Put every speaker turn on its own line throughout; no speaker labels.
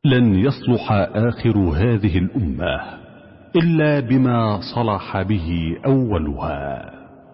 لن يصلح آخر هذه الأمة إلا بما صلح به أولها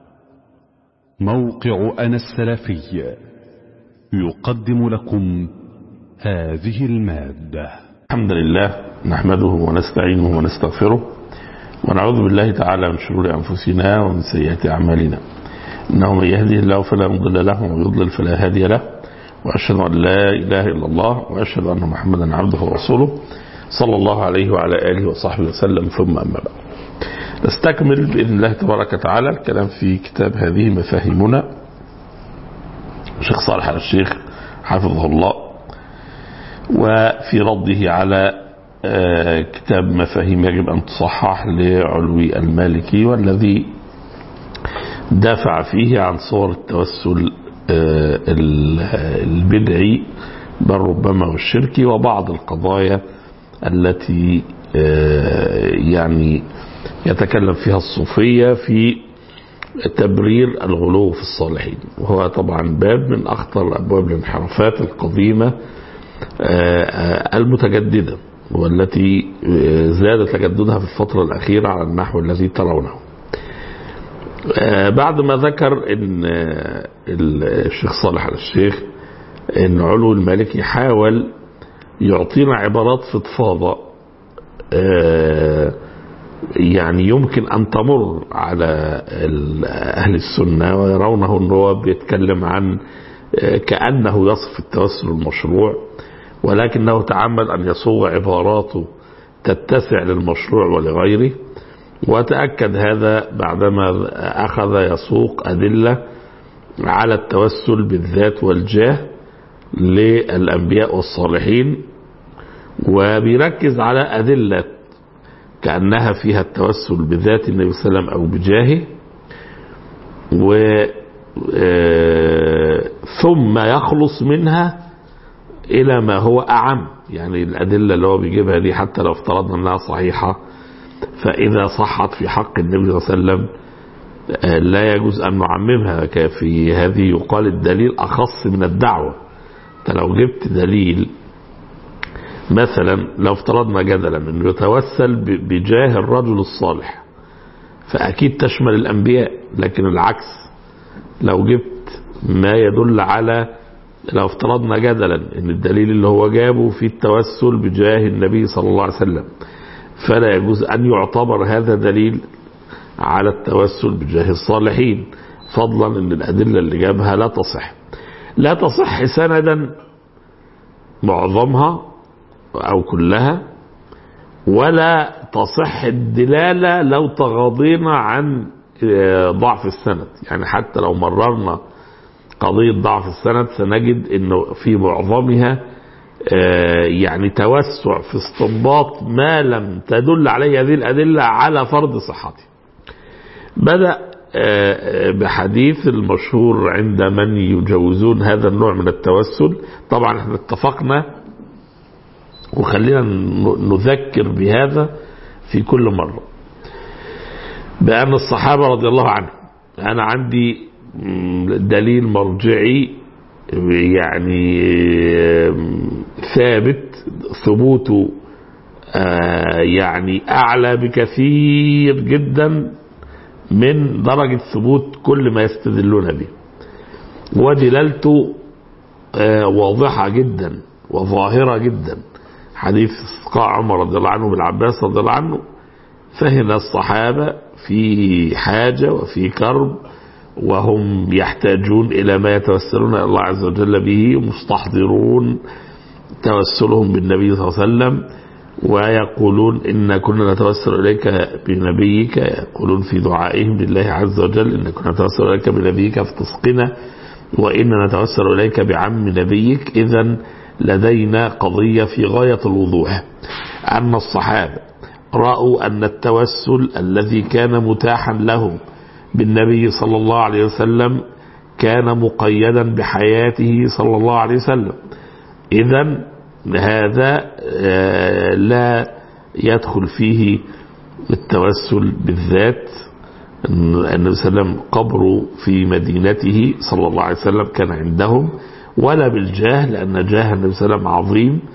موقع أنا السلفي يقدم لكم هذه المادة
الحمد لله نحمده ونستعينه ونستغفره ونعوذ بالله تعالى من شرور أنفسنا ومن سيئات أعمالنا إنه من يهده الله فلا مضل له ومن يضلل فلا هادي له وأشهد أن لا إله إلا الله وأشهد أن محمدا عبده ورسوله صلى الله عليه وعلى آله وصحبه وسلم ثم أما بعد نستكمل بإذن الله تبارك وتعالى الكلام في كتاب هذه مفاهيمنا الشيخ صالح على الشيخ حفظه الله وفي رده على كتاب مفاهيم يجب أن تصحح لعلوي المالكي والذي دافع فيه عن صور التوسل البدعي بل ربما والشركي وبعض القضايا التي يعني يتكلم فيها الصوفية في تبرير الغلو في الصالحين وهو طبعا باب من أخطر أبواب الانحرافات القديمة المتجددة والتي زاد تجددها في الفترة الأخيرة على النحو الذي ترونه بعد ما ذكر ان الشيخ صالح على الشيخ ان علو الملك يحاول يعطينا عبارات فضفاضة يعني يمكن ان تمر على اهل السنة ويرونه ان هو بيتكلم عن كأنه يصف التوسل المشروع ولكنه تعمد ان يصوغ عباراته تتسع للمشروع ولغيره وتأكد هذا بعدما أخذ يسوق أدلة على التوسل بالذات والجاه للأنبياء والصالحين وبيركز على أدلة كأنها فيها التوسل بذات النبي صلى الله عليه وسلم أو بجاهه و ثم يخلص منها إلى ما هو أعم يعني الأدلة اللي هو بيجيبها دي حتى لو افترضنا أنها صحيحة فإذا صحت في حق النبي صلى الله عليه وسلم لا يجوز أن نعممها في هذه يقال الدليل أخص من الدعوة أنت لو جبت دليل مثلا لو افترضنا جدلا أنه يتوسل بجاه الرجل الصالح فأكيد تشمل الأنبياء لكن العكس لو جبت ما يدل على لو افترضنا جدلا أن الدليل اللي هو جابه في التوسل بجاه النبي صلى الله عليه وسلم فلا يجوز أن يعتبر هذا دليل على التوسل بجاه الصالحين فضلا أن الأدلة اللي جابها لا تصح لا تصح سندا معظمها أو كلها ولا تصح الدلالة لو تغاضينا عن ضعف السند يعني حتى لو مررنا قضية ضعف السند سنجد أنه في معظمها يعني توسع في استنباط ما لم تدل عليه هذه الأدلة على فرض صحته بدأ بحديث المشهور عند من يجوزون هذا النوع من التوسل طبعا احنا اتفقنا وخلينا نذكر بهذا في كل مرة بأن الصحابة رضي الله عنهم أنا عندي دليل مرجعي يعني ثابت ثبوته يعني أعلى بكثير جدا من درجة ثبوت كل ما يستدلون به ودلالته واضحة جدا وظاهرة جدا حديث اسقاء عمر رضي الله عنه بالعباس رضي الله عنه فهنا الصحابة في حاجة وفي كرب وهم يحتاجون إلى ما يتوسلون إلى الله عز وجل به مستحضرون توسلهم بالنبي صلى الله عليه وسلم ويقولون إن كنا نتوسل إليك بنبيك يقولون في دعائهم لله عز وجل إن كنا نتوسل إليك بنبيك فتسقنا وإن نتوسل إليك بعم نبيك إذا لدينا قضية في غاية الوضوح أن الصحابة رأوا أن التوسل الذي كان متاحا لهم بالنبي صلى الله عليه وسلم كان مقيدا بحياته صلى الله عليه وسلم إذا هذا لا يدخل فيه التوسل بالذات النبي صلى الله عليه وسلم قبره في مدينته صلى الله عليه وسلم كان عندهم ولا بالجاه لأن جاه النبي صلى الله عليه وسلم عظيم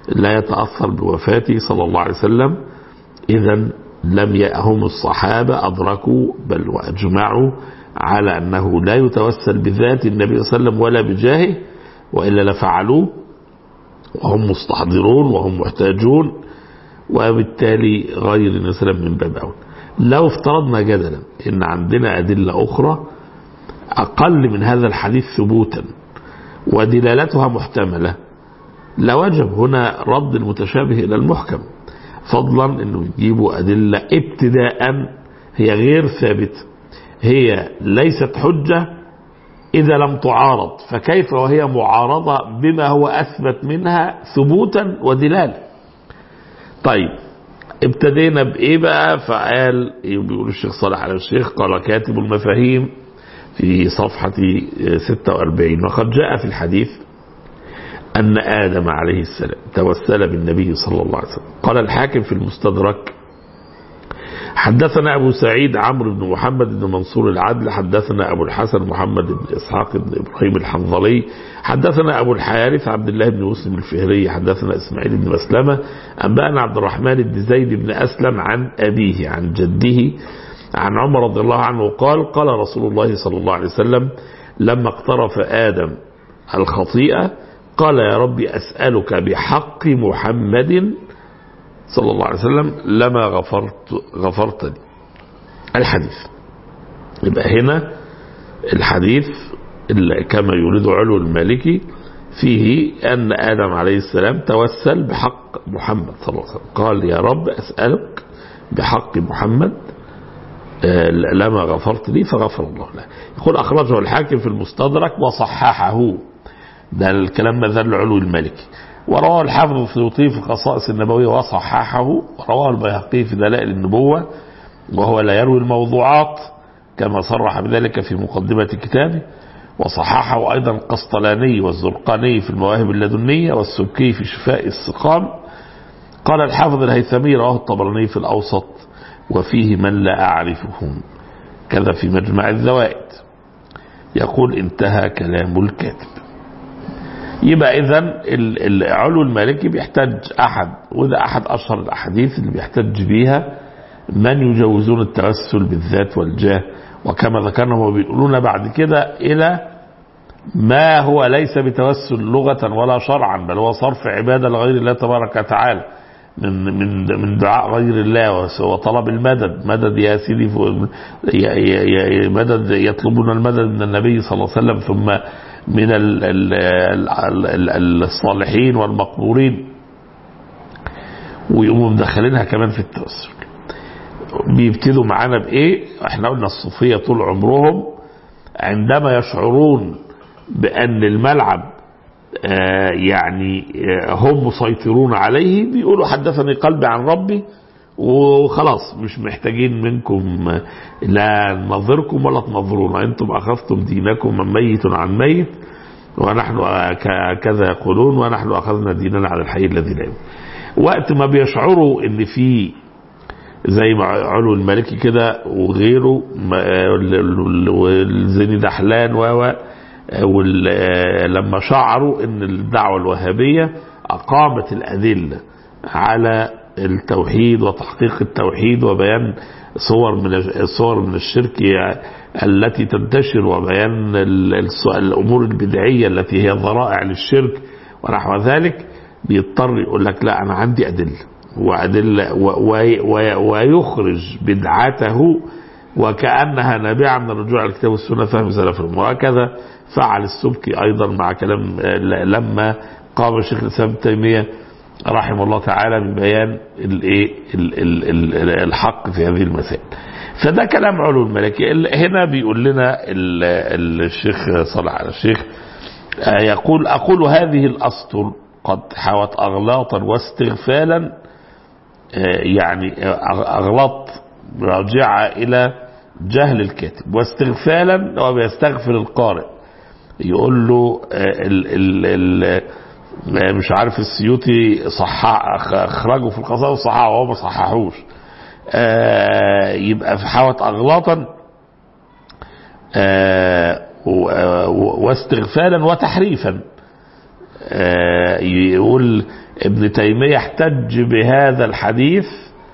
لا يتأثر بوفاته صلى الله عليه وسلم إذا لم يأهم الصحابة أدركوا بل وأجمعوا على أنه لا يتوسل بذات النبي صلى الله عليه وسلم ولا بجاهه وإلا لفعلوه وهم مستحضرون وهم محتاجون وبالتالي غير النبي صلى الله عليه وسلم من باب أول لو افترضنا جدلا ان عندنا ادله اخرى اقل من هذا الحديث ثبوتا ودلالتها محتمله لوجب هنا رد المتشابه الى المحكم فضلا انه يجيبوا ادله ابتداء هي غير ثابته هي ليست حجه اذا لم تعارض فكيف وهي معارضه بما هو اثبت منها ثبوتا ودلاله طيب ابتدينا بايه بقى فقال بيقول الشيخ صالح على الشيخ قال كاتب المفاهيم في صفحة 46 وقد جاء في الحديث أن آدم عليه السلام توسل بالنبي صلى الله عليه وسلم قال الحاكم في المستدرك حدثنا أبو سعيد عمرو بن محمد بن منصور العدل حدثنا أبو الحسن محمد بن إسحاق بن إبراهيم الحنظلي حدثنا أبو الحارث عبد الله بن مسلم الفهري حدثنا إسماعيل بن مسلمة أنبأنا عبد الرحمن بن زيد بن أسلم عن أبيه عن جده عن عمر رضي الله عنه قال قال رسول الله صلى الله عليه وسلم لما اقترف آدم الخطيئة قال يا ربي أسألك بحق محمد صلى الله عليه وسلم لما غفرت غفرت لي الحديث يبقى هنا الحديث كما يريد علو المالكي فيه أن آدم عليه السلام توسل بحق محمد صلى الله عليه وسلم قال يا رب أسألك بحق محمد لما غفرت لي فغفر الله له يقول أخرجه الحاكم في المستدرك وصححه ده الكلام ما زال علو المالكي ورواه الحافظ السيوطي في الخصائص النبوية وصححه ورواه البيهقي في دلائل النبوة وهو لا يروي الموضوعات كما صرح بذلك في مقدمة كتابه وصححه أيضا القسطلاني والزرقاني في المواهب اللدنية والسبكي في شفاء السقام قال الحافظ الهيثمي رواه الطبراني في الأوسط وفيه من لا أعرفهم كذا في مجمع الزوائد يقول انتهى كلام الكاتب يبقى اذا العلو المالكي بيحتاج احد وده احد اشهر الاحاديث اللي بيحتج بيها من يجوزون التوسل بالذات والجاه وكما ذكرنا هم بيقولون بعد كده الى ما هو ليس بتوسل لغة ولا شرعا بل هو صرف عبادة لغير الله تبارك وتعالى من من من دعاء غير الله وطلب المدد مدد يا سيدي مدد يطلبون المدد من النبي صلى الله عليه وسلم ثم من الصالحين والمقبورين ويقوموا مدخلينها كمان في التوسل بيبتدوا معانا بايه احنا قلنا الصوفيه طول عمرهم عندما يشعرون بان الملعب آه يعني آه هم مسيطرون عليه بيقولوا حدثني قلبي عن ربي وخلاص مش محتاجين منكم لا ننظركم ولا تنظرونا انتم اخذتم دينكم من ميت عن ميت ونحن كذا يقولون ونحن اخذنا ديننا على الحي الذي لا يموت وقت ما بيشعروا ان في زي ما علو الملكي كده وغيره والزني دحلان و لما شعروا ان الدعوه الوهابيه اقامت الادله على التوحيد وتحقيق التوحيد وبيان صور من صور من الشرك التي تنتشر وبيان الامور البدعيه التي هي ذرائع للشرك ونحو ذلك بيضطر يقول لك لا انا عندي ادله وادله ويخرج بدعته وكانها نابعه من الرجوع على الكتاب والسنه فهم سلف وهكذا فعل السبكي ايضا مع كلام لما قام الشيخ الاسلام ابن تيميه رحمه الله تعالى ببيان الايه الحق في هذه المسائل فده كلام علو الملكي هنا بيقول لنا الشيخ صالح على الشيخ يقول اقول هذه الاسطر قد حوت اغلاطا واستغفالا يعني اغلاط راجعه الى جهل الكاتب واستغفالا هو بيستغفر القارئ يقول له ال ال ال مش عارف السيوطي صحح اخرجه في القصائد وصححه وهو ما صححوش يبقى في حوت اغلاطا واستغفالا وتحريفا آه، يقول ابن تيمية احتج بهذا الحديث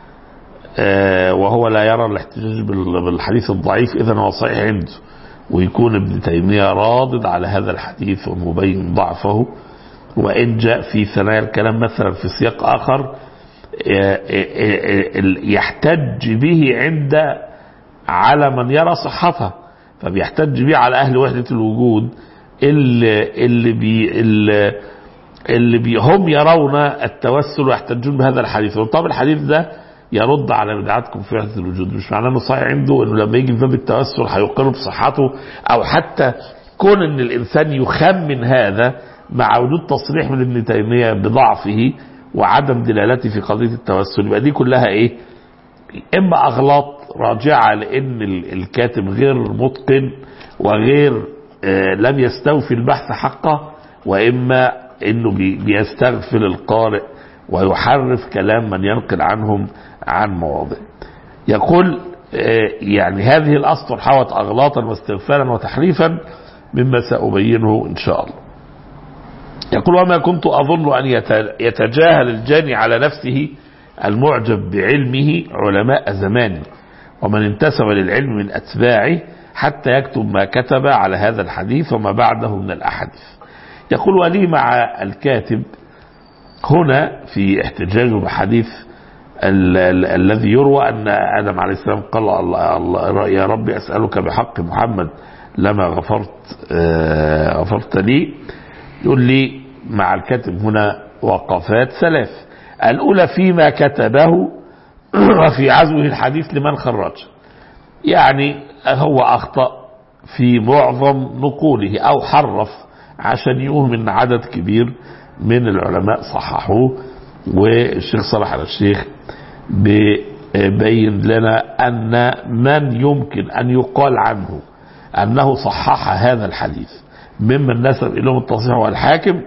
آه، وهو لا يرى الاحتجاج بال- بالحديث الضعيف إذا هو صحيح عنده ويكون ابن تيمية راضد على هذا الحديث ومبين ضعفه وإن جاء في ثنايا الكلام مثلا في سياق آخر آه، آه، آه، ال- يحتج به عند على من يرى صحته فبيحتج به على أهل وحدة الوجود اللي, اللي, بي اللي, اللي بي هم يرون التوسل ويحتجون بهذا الحديث طب الحديث ده يرد على بدعتكم في وحدة الوجود مش معناه انه صحيح عنده انه لما يجي في باب التوسل هيقر بصحته او حتى كون ان الانسان يخمن هذا مع وجود تصريح من ابن تيمية بضعفه وعدم دلالته في قضية التوسل يبقى دي كلها ايه اما اغلاط راجعة لان ال- الكاتب غير متقن وغير آه، لم يستوفي البحث حقه واما انه بي- بيستغفل القارئ ويحرف كلام من ينقل عنهم عن مواضع يقول آه، يعني هذه الاسطر حوت اغلاطا واستغفالا وتحريفا مما سابينه ان شاء الله يقول وما كنت أظن أن يت- يتجاهل الجاني على نفسه المعجب بعلمه علماء زمانه ومن انتسب للعلم من أتباعه حتى يكتب ما كتب على هذا الحديث وما بعده من الأحاديث يقول ولي مع الكاتب هنا في احتجاجه بحديث ال- ال- الذي يروى أن آدم عليه السلام قال الله الله يا رب أسألك بحق محمد لما غفرت آه، غفرت لي يقول لي مع الكاتب هنا وقفات ثلاث الأولى فيما كتبه وفي عزوه الحديث لمن خرج يعني هو أخطأ في معظم نقوله أو حرف عشان يوهم أن عدد كبير من العلماء صححوه والشيخ صلاح على الشيخ بيبين لنا أن من يمكن أن يقال عنه أنه صحح هذا الحديث ممن نسب إليهم التصحيح هو الحاكم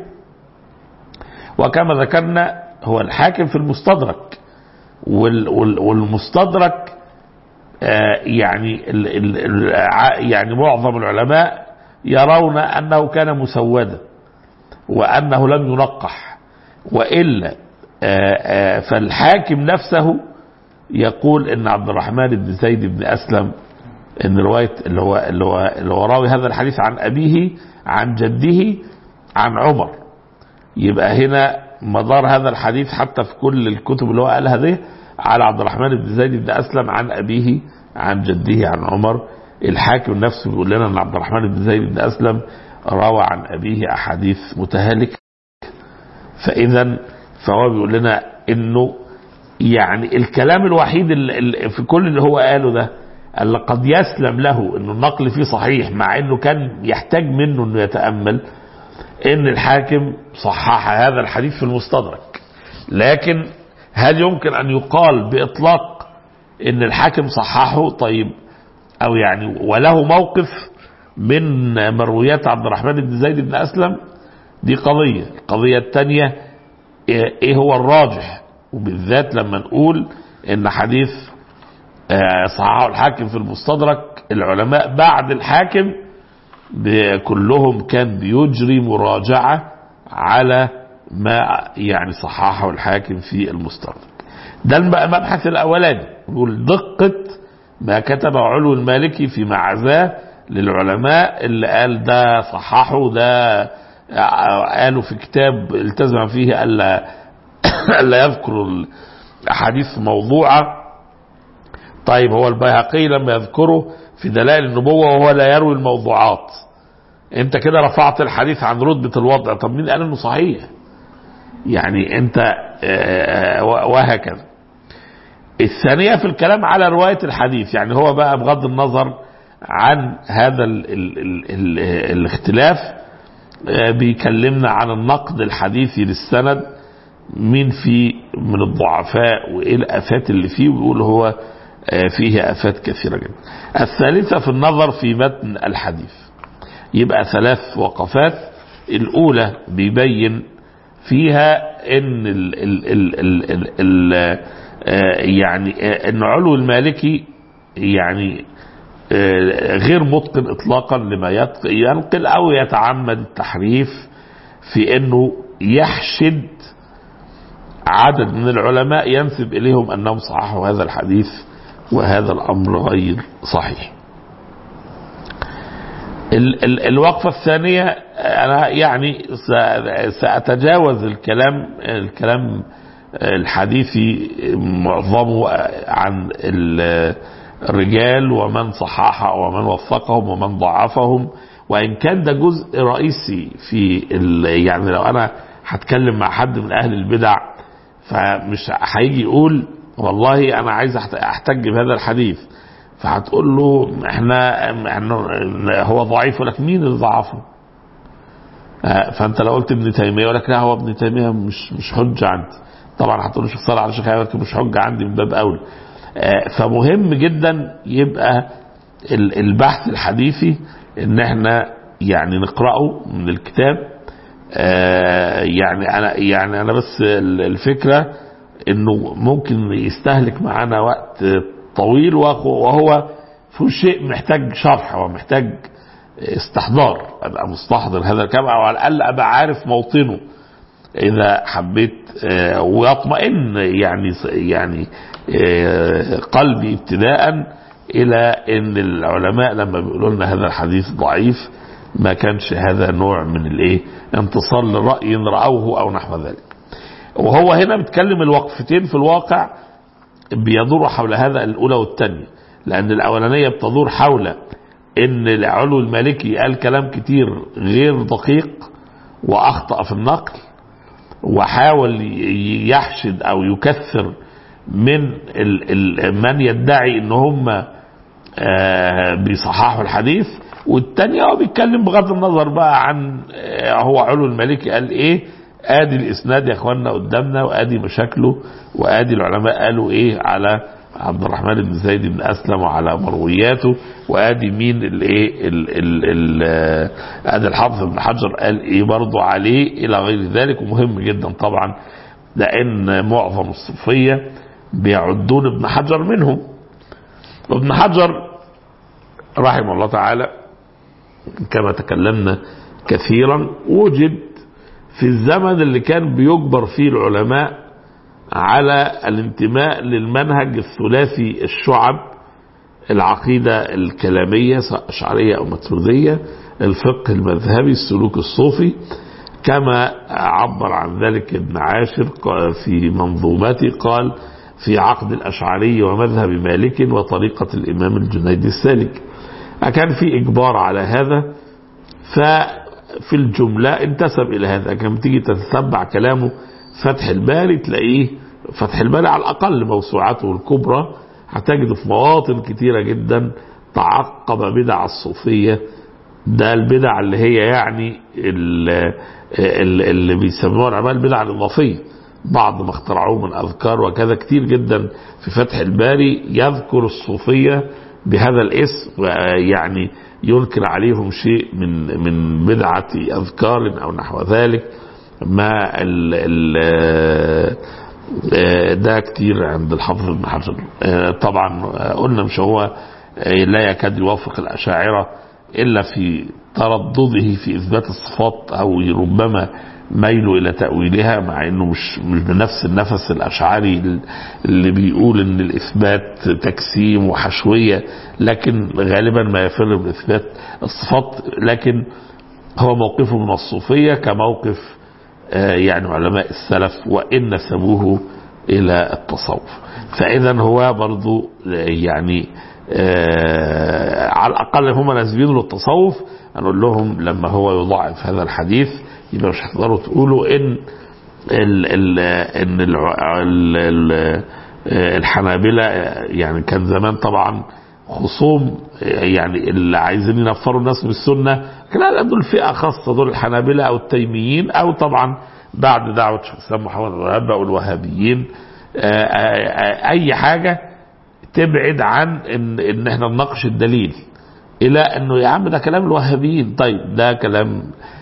وكما ذكرنا هو الحاكم في المستدرك وال- وال- والمستدرك آه، يعني ال- ال- ال- ع- يعني معظم العلماء يرون أنه كان مسودا وأنه لم ينقح وإلا آه، آه، فالحاكم نفسه يقول ان عبد الرحمن بن زيد بن اسلم ان روايه اللي هو اللي هو اللي هو راوي هذا الحديث عن ابيه عن جده عن عمر يبقى هنا مدار هذا الحديث حتى في كل الكتب اللي هو قالها دي على عبد الرحمن بن زيد بن اسلم عن ابيه عن جده عن عمر الحاكم نفسه بيقول لنا ان عبد الرحمن بن زيد بن اسلم روى عن ابيه احاديث متهالكه فاذا فهو بيقول لنا انه يعني الكلام الوحيد اللي في كل اللي هو قاله ده اللي قد يسلم له انه النقل فيه صحيح مع انه كان يحتاج منه انه يتامل ان الحاكم صحح هذا الحديث في المستدرك لكن هل يمكن ان يقال باطلاق ان الحاكم صححه طيب او يعني وله موقف من مرويات عبد الرحمن بن زيد بن اسلم دي قضيه القضيه الثانيه ايه هو الراجح وبالذات لما نقول ان حديث آه، صححه الحاكم في المستدرك العلماء بعد الحاكم ب- كلهم كان بيجري مراجعة على ما يعني صححه الحاكم في المستدرك ده الم- المبحث الأولاني يقول دقة ما كتبه علو المالكي في معزاه للعلماء اللي قال ده صححه ده آه، قالوا في كتاب التزم فيه ألا ألا يذكر الأحاديث موضوعة طيب هو البيهقي لما يذكره في دلائل النبوة وهو لا يروي الموضوعات انت كده رفعت الحديث عن رتبة الوضع طب مين قال انه صحيح يعني انت آه، آه، وهكذا الثانية في الكلام على رواية الحديث يعني هو بقى بغض النظر عن هذا ال ال ال ال الاختلاف آه، بيكلمنا عن النقد الحديثي للسند مين فيه من الضعفاء وايه الافات اللي فيه ويقول هو آه، فيه افات كثيره جدا. الثالثه في النظر في متن الحديث. يبقى ثلاث وقفات الاولى بيبين فيها ان ال ال ال ال ال ال آه، يعني آه، ان علو المالكي يعني آه، غير متقن اطلاقا لما يت- ينقل او يتعمد التحريف في انه يحشد عدد من العلماء ينسب اليهم انهم صححوا هذا الحديث وهذا الامر غير صحيح ال ال الوقفة الثانية أنا يعني سأتجاوز الكلام الكلام الحديثي معظمه عن الرجال ومن صحح ومن وفقهم ومن ضعفهم وإن كان ده جزء رئيسي في يعني لو أنا هتكلم مع حد من أهل البدع فمش هيجي يقول والله أنا عايز أحتج بهذا الحديث فهتقول له احنا, احنا هو ضعيف ولك مين اللي ضعفه؟ فانت لو قلت ابن تيميه يقول لك لا هو ابن تيميه مش مش حجه عندي طبعا هتقول له شيخ صالح على شيخ لك مش حجه عندي من باب اولى فمهم جدا يبقى البحث الحديثي ان احنا يعني نقراه من الكتاب يعني انا يعني انا بس الفكره انه ممكن يستهلك معانا وقت طويل وهو في شيء محتاج شرح ومحتاج استحضار ابقى مستحضر هذا الكلام او على الاقل ابقى عارف موطنه اذا حبيت ويطمئن يعني يعني قلبي ابتداء الى ان العلماء لما بيقولوا لنا هذا الحديث ضعيف ما كانش هذا نوع من الايه انتصار لراي راوه او نحو ذلك وهو هنا بيتكلم الوقفتين في الواقع بيدور حول هذا الاولى والثانيه لان الاولانيه بتدور حول ان العلو المالكي قال كلام كتير غير دقيق واخطا في النقل وحاول يحشد او يكثر من ال ال من يدعي ان هم بيصححوا الحديث والتانية هو بيتكلم بغض النظر بقى عن هو علو المالكي قال ايه ادي الاسناد يا اخوانا قدامنا وادي مشاكله وادي العلماء قالوا ايه على عبد الرحمن بن زيد بن اسلم وعلى مروياته وادي مين الايه ادي الحافظ بن حجر قال ايه برضه عليه الى غير ذلك ومهم جدا طبعا لان معظم الصوفيه بيعدون ابن حجر منهم وابن حجر رحمه الله تعالى كما تكلمنا كثيرا وجد في الزمن اللي كان بيجبر فيه العلماء على الانتماء للمنهج الثلاثي الشعب العقيدة الكلامية سواء أشعرية أو ماتريدية الفقه المذهبي السلوك الصوفي كما عبر عن ذلك ابن عاشر في منظومته قال في عقد الأشعري ومذهب مالك وطريقة الإمام الجنيد السالك كان في إجبار على هذا ففي الجملة انتسب إلى هذا كان تيجي تتتبع كلامه فتح الباري تلاقيه فتح الباري على الأقل موسوعاته الكبرى هتجد في مواطن كتيرة جدا تعقب بدع الصوفية ده البدع اللي هي يعني اللي, اللي بيسموها العلماء البدع الإضافية بعض ما اخترعوه من أذكار وكذا كتير جدا في فتح الباري يذكر الصوفية بهذا الاسم يعني ينكر عليهم شيء من من بدعة أذكار أو نحو ذلك ما ال ال ده كتير عند الحافظ ابن حجر طبعا قلنا مش هو لا يكاد يوافق الأشاعرة إلا في تردده في إثبات الصفات أو ربما ميله إلى تأويلها مع أنه مش مش بنفس النفس الأشعري اللي بيقول أن الإثبات تجسيم وحشوية لكن غالبا ما يفر بإثبات الصفات لكن هو موقفه من الصوفية كموقف يعني علماء السلف وإن نسبوه إلى التصوف فإذا هو برضو يعني آه على الأقل هم ناسبين للتصوف هنقول لهم لما هو يضاعف هذا الحديث يبقى مش هتقدروا تقولوا إن ال ال إن ال ال الحنابلة يعني كان زمان طبعا خصوم يعني اللي عايزين ينفروا الناس بالسنة لا دول فئة خاصة دول الحنابلة أو التيميين أو طبعا بعد دعوة شيخ الإسلام محمد الوهاب أو الوهابيين أي حاجة تبعد عن إن, إن إحنا نناقش الدليل إلى إنه يا عم ده كلام الوهابيين طيب ده كلام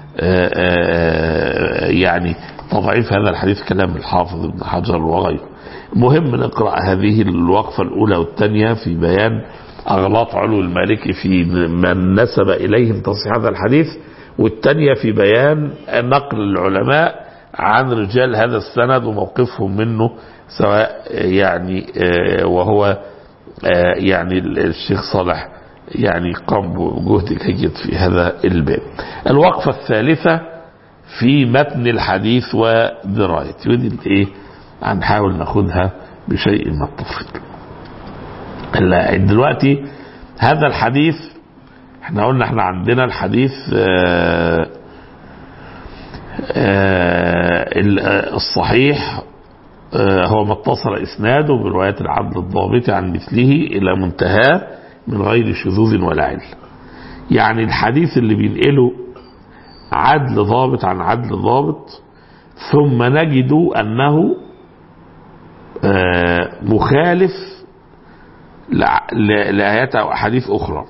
يعني تضعيف هذا الحديث كلام الحافظ ابن حجر وغيره مهم نقرأ هذه الوقفة الأولى والثانية في بيان أغلاط علو المالكي في من نسب إليهم تصحيح هذا الحديث والتانية في بيان نقل العلماء عن رجال هذا السند وموقفهم منه سواء يعني آه، وهو آه، يعني الشيخ صالح يعني قام بجهد جيد في هذا الباب الوقفة الثالثة في متن الحديث ودرايته ودي اللي ايه هنحاول ناخدها بشيء من التفصيل هلا دلوقتي هذا الحديث احنا قلنا احنا عندنا الحديث آه، آه، ال- آه، الصحيح آه، هو ما اتصل اسناده برواية العبد الضابط عن مثله الى منتهاه من غير شذوذ ولا عل يعني الحديث اللي بينقله عدل ضابط عن عدل ضابط ثم نجد انه آه، مخالف لع- ل- لآيات أو أحاديث أخرى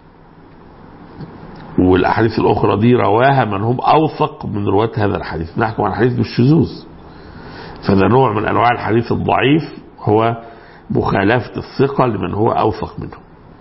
والأحاديث الأخرى دي رواها من هم أوثق من رواة هذا الحديث نحكم عن الحديث بالشذوذ فده نوع من أنواع الحديث الضعيف هو مخالفة الثقة لمن هو أوثق منه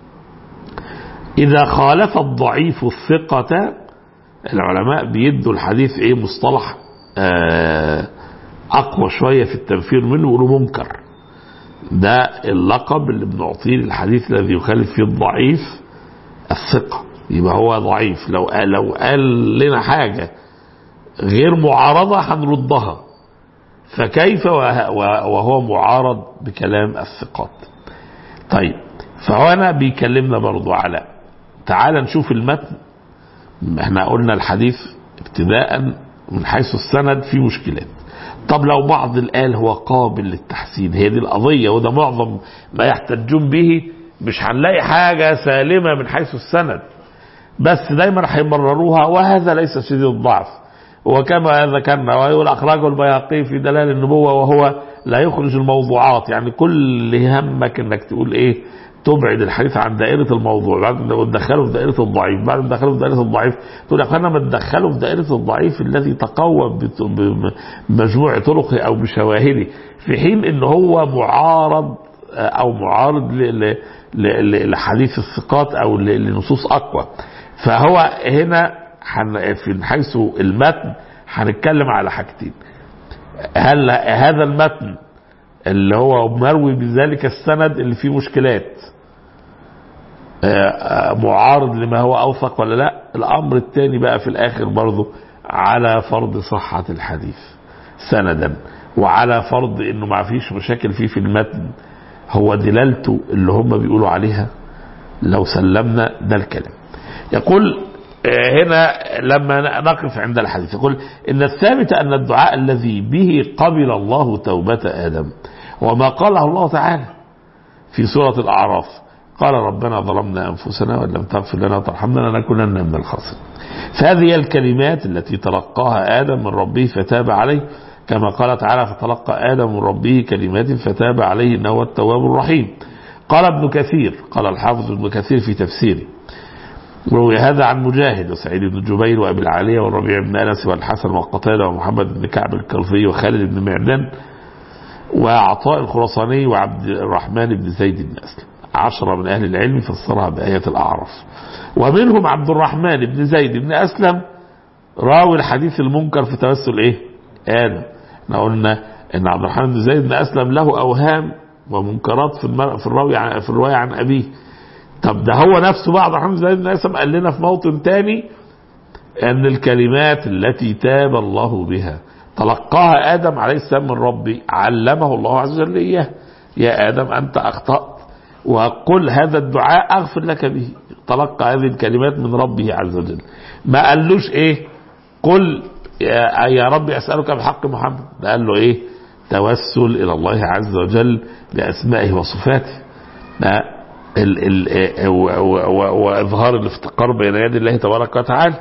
إذا خالف الضعيف الثقة العلماء بيدوا الحديث إيه مصطلح آه، أقوى شوية في التنفير منه يقولوا منكر ده اللقب اللي بنعطيه للحديث الذي يخالف فيه الضعيف الثقة يبقى هو ضعيف لو قال لو قال لنا حاجة غير معارضة هنردها فكيف وه- وهو معارض بكلام الثقات طيب فهو أنا بيكلمنا برضو على تعال نشوف المتن احنا قلنا الحديث ابتداء من حيث السند في مشكلات طب لو بعض الآل هو قابل للتحسين هي دي القضية وده معظم ما يحتجون به مش هنلاقي حاجة سالمة من حيث السند بس دايما هيمرروها وهذا ليس شديد الضعف وكما ذكرنا ويقول أخرجه البيهقي في دلال النبوة وهو لا يخرج الموضوعات يعني كل اللي همك انك تقول ايه تبعد الحديث عن دائرة الموضوع بعد ما تدخله في دائرة الضعيف بعد ما تدخله في دائرة الضعيف تقول يا اخوانا ما تدخله في دائرة الضعيف الذي تقوى بت- بمجموع طرقه او بشواهده في حين ان هو معارض آه، او معارض ل- ل- ل- ل- لحديث الثقات او ل- لنصوص اقوى فهو هنا حن في حيث المتن هنتكلم على حاجتين هل هذا المتن اللي هو مروي بذلك السند اللي فيه مشكلات آه، آه، معارض لما هو اوثق ولا لا الامر الثاني بقى في الاخر برضه على فرض صحة الحديث سندا وعلى فرض انه ما فيش مشاكل فيه في المتن هو دلالته اللي هم بيقولوا عليها لو سلمنا ده الكلام يقول آه، هنا لما نقف عند الحديث يقول إن الثابت أن الدعاء الذي به قبل الله توبة آدم وما قاله الله تعالى في سورة الأعراف قال ربنا ظلمنا أنفسنا وإن لم تغفر لنا وترحمنا لنكونن من الخاسرين فهذه هي الكلمات التي تلقاها آدم من ربه فتاب عليه كما قال تعالى فتلقى آدم من ربه كلمات فتاب عليه إنه هو التواب الرحيم قال ابن كثير قال الحافظ ابن كثير في تفسيره روي هذا عن مجاهد وسعيد بن جبير وابي العالية والربيع بن انس والحسن وقتاده ومحمد بن كعب الكرفي وخالد بن معدان وعطاء الخراساني وعبد الرحمن بن زيد بن اسلم عشرة من اهل العلم فسرها بآية الاعراف ومنهم عبد الرحمن بن زيد بن اسلم راوي الحديث المنكر في توسل ايه ادم احنا قلنا ان عبد الرحمن بن زيد بن اسلم له اوهام ومنكرات في المر... في الراوي عن... في الروايه عن ابيه طب ده هو نفسه بقى عبد الرحمن بن زيد بن اسلم قال لنا في موطن تاني ان الكلمات التي تاب الله بها تلقاها ادم عليه السلام من ربي علمه الله عز وجل اياه يا ادم انت اخطات وقل هذا الدعاء اغفر لك به تلقى هذه الكلمات من ربه عز وجل ما قالوش ايه قل يا, يا رب اسالك بحق محمد ده قال له ايه توسل الى الله عز وجل باسمائه وصفاته ده ال ال واظهار الافتقار بين يدي الله تبارك وتعالى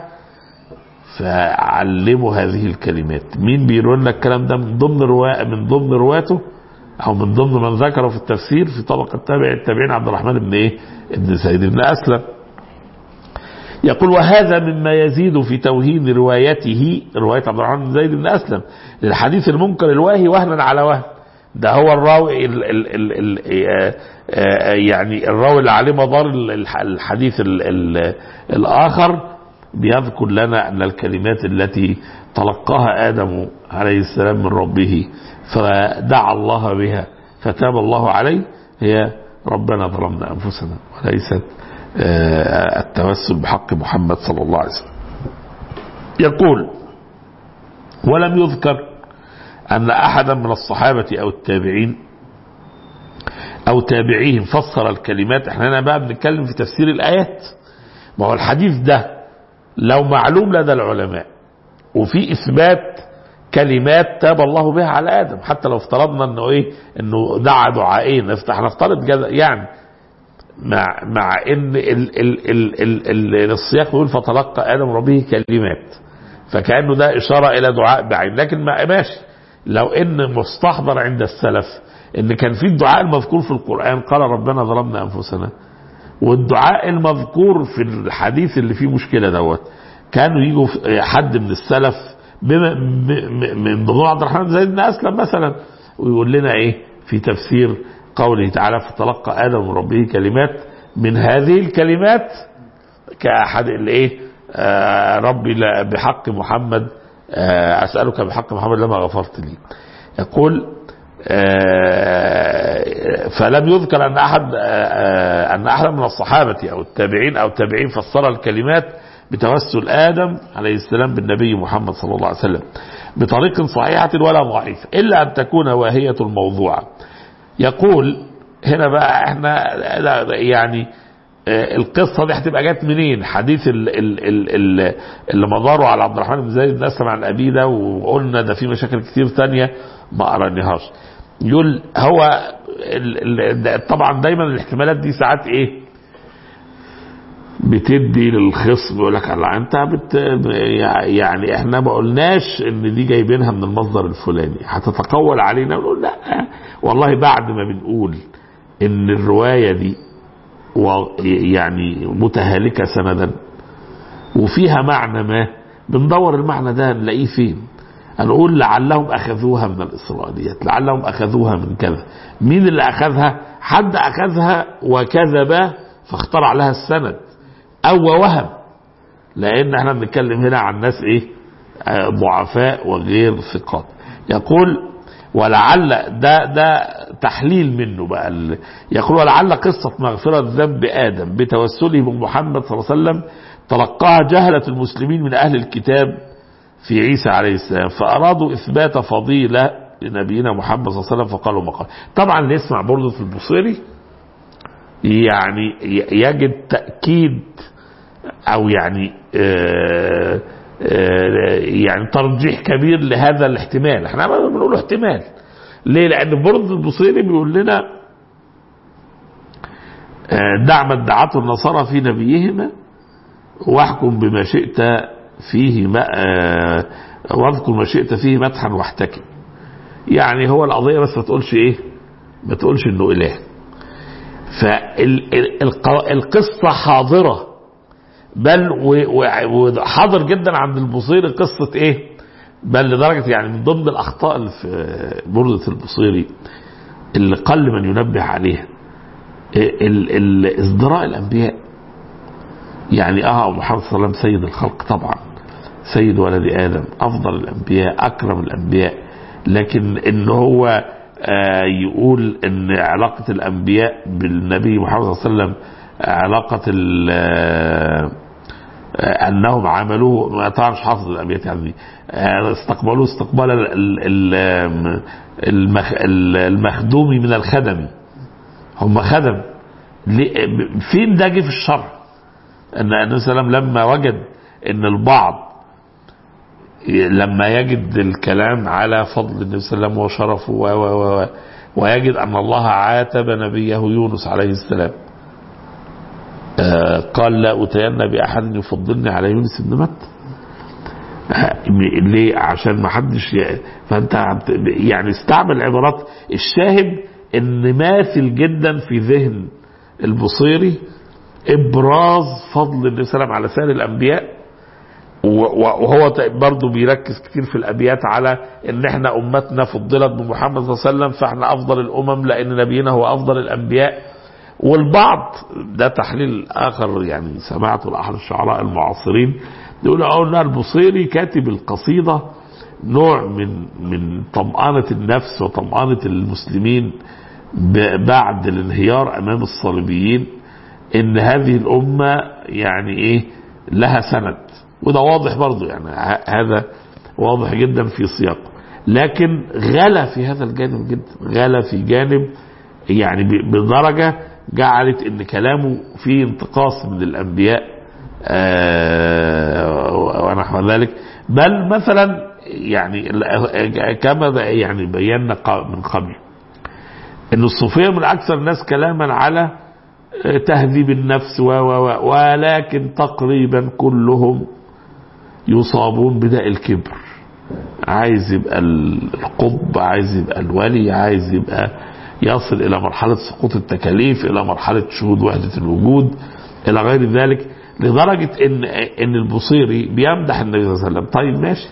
فعلموا هذه الكلمات مين بيقول لنا الكلام ده من ضمن رواء من ضمن رواته او من ضمن من ذكره في التفسير في طبقه التابع التابعين عبد الرحمن بن ايه ابن سيد بن اسلم يقول وهذا مما يزيد في توهين روايته روايه عبد الرحمن بن زيد بن اسلم للحديث المنكر الواهي وهنا على وهن ده هو الراوي ال ال ال ال يعني الراوي اللي عليه مدار الحديث ال ال الاخر بيذكر لنا أن الكلمات التي تلقاها آدم عليه السلام من ربه فدعا الله بها فتاب الله عليه هي ربنا ظلمنا أنفسنا وليست آه، التوسل بحق محمد صلى الله عليه وسلم يقول ولم يذكر أن أحدا من الصحابة أو التابعين أو تابعيهم فسر الكلمات احنا هنا بقى بنتكلم في تفسير الآيات ما هو الحديث ده لو معلوم لدى العلماء وفي إثبات كلمات تاب الله بها على آدم حتى لو افترضنا انه ايه انه دعا دعائين نفتح نفترض كده يعني مع مع ان ال ال ال ال ال السياق بيقول فتلقى ادم ربه كلمات فكانه ده اشاره الى دعاء بعين لكن ما ماشي لو ان مستحضر عند السلف ان كان في الدعاء المذكور في القران قال ربنا ظلمنا انفسنا والدعاء المذكور في الحديث اللي فيه مشكله دوت كانوا يجوا في- حد من السلف بما م- م- من ضمن عبد الرحمن زيد بن اسلم مثلا ويقول لنا ايه في تفسير قوله تعالى فتلقى ادم من ربه كلمات من هذه الكلمات كاحد الايه آه ربي لا بحق محمد آه اسالك بحق محمد لما غفرت لي يقول آه، فلم يذكر ان احد آه، آه، ان احد من الصحابه او التابعين او التابعين فسر الكلمات بتوسل ادم عليه السلام بالنبي محمد صلى الله عليه وسلم بطريق صحيحه ولا ضعيفه الا ان تكون واهيه الموضوع يقول هنا بقى احنا لا- يعني آه، القصه دي هتبقى جت منين؟ حديث ال ال ال ال اللي مداره على عبد الرحمن بن زيد بن اسلم عن ابيه ده وقلنا ده في مشاكل كتير تانية ما قرانيهاش. يقول هو ال ال طبعا دايما الاحتمالات دي ساعات ايه؟ بتدي للخصم يقول لك الله انت بت يعني احنا ما قلناش ان دي جايبينها من المصدر الفلاني هتتقول علينا نقول لا والله بعد ما بنقول ان الروايه دي و- يعني متهالكه سندا وفيها معنى ما بندور المعنى ده نلاقيه فين هنقول لعلهم اخذوها من الاسرائيليات لعلهم اخذوها من كذا مين اللي اخذها حد اخذها وكذب فاخترع لها السند او وهم لان احنا بنتكلم هنا عن ناس ايه آه، ضعفاء وغير ثقات يقول ولعل ده ده تحليل منه بقى ال- يقول ولعل قصة مغفرة ذنب آدم بتوسله بمحمد صلى الله عليه وسلم تلقاها جهلة المسلمين من أهل الكتاب في عيسى عليه السلام فأرادوا إثبات فضيلة لنبينا محمد صلى الله عليه وسلم فقالوا ما قال طبعا اللي يسمع برضه في البصيري يعني ي- يجد تأكيد أو يعني آه آه يعني ترجيح كبير لهذا الاحتمال احنا ما بنقول احتمال ليه لأن برد البصيري بيقول لنا آه، دع ما ادعته النصارى في نبيهما واحكم بما شئت فيه ما آه، واذكر ما شئت فيه مدحا واحتكم يعني هو القضية بس ما تقولش ايه ما تقولش انه اله فالقصة حاضرة بل و- و- وحاضر جدا عند البصيري قصة ايه بل لدرجة يعني من ضمن الأخطاء اللي في بردة البصيري اللي قل من ينبه عليها ال- ال- ازدراء الأنبياء يعني اه محمد صلى الله عليه وسلم سيد الخلق طبعا سيد ولد آدم أفضل الأنبياء أكرم الأنبياء لكن إن هو آه يقول إن علاقة الأنبياء بالنبي محمد صلى الله عليه وسلم علاقة ال- آه، آه، انهم عملوه ما طبعا مش حافظ الابيات يعني آه، استقبلوه استقبال ال- ال- ال- المخ- ال- المخدوم من الخدم هم خدم ليه- فين ده جه في الشرع ان النبي صلى الله عليه وسلم لما وجد ان البعض لما يجد الكلام على فضل النبي صلى الله عليه وسلم وشرفه و و و ويجد ان الله عاتب نبيه يونس عليه السلام آه، قال لا أتين بأحد يفضلني على يونس بن متى آه، ليه عشان ما حدش ي- فانت عبت- يعني استعمل عبارات الشاهد ان ماثل جدا في ذهن البصيري ابراز فضل النبي صلى الله عليه وسلم على سائر الانبياء و- و- وهو ت- برضه بيركز كتير في الابيات على ان احنا امتنا فضلت بمحمد صلى الله عليه وسلم فاحنا افضل الامم لان نبينا هو افضل الانبياء والبعض ده تحليل اخر يعني سمعته لاحد الشعراء المعاصرين يقول ان البصيري كاتب القصيده نوع من من طمأنة النفس وطمأنة المسلمين ب- بعد الانهيار امام الصليبيين ان هذه الامه يعني ايه لها سند وده واضح برضو يعني ه- هذا واضح جدا في سياقه لكن غلا في هذا الجانب جدا غلا في جانب يعني ب- بدرجه جعلت ان كلامه فيه انتقاص من الانبياء آه، ونحو ذلك بل مثلا يعني ال- كما يعني بينا ق- من قبل ان الصوفيه من اكثر الناس كلاما على تهذيب النفس و و و ولكن تقريبا كلهم يصابون بداء الكبر عايز يبقى القطب عايز يبقى الولي عايز يبقى يصل الى مرحله سقوط التكاليف الى مرحله شهود وحده الوجود الى غير ذلك لدرجه ان ان البصيري بيمدح النبي صلى الله عليه وسلم طيب ماشي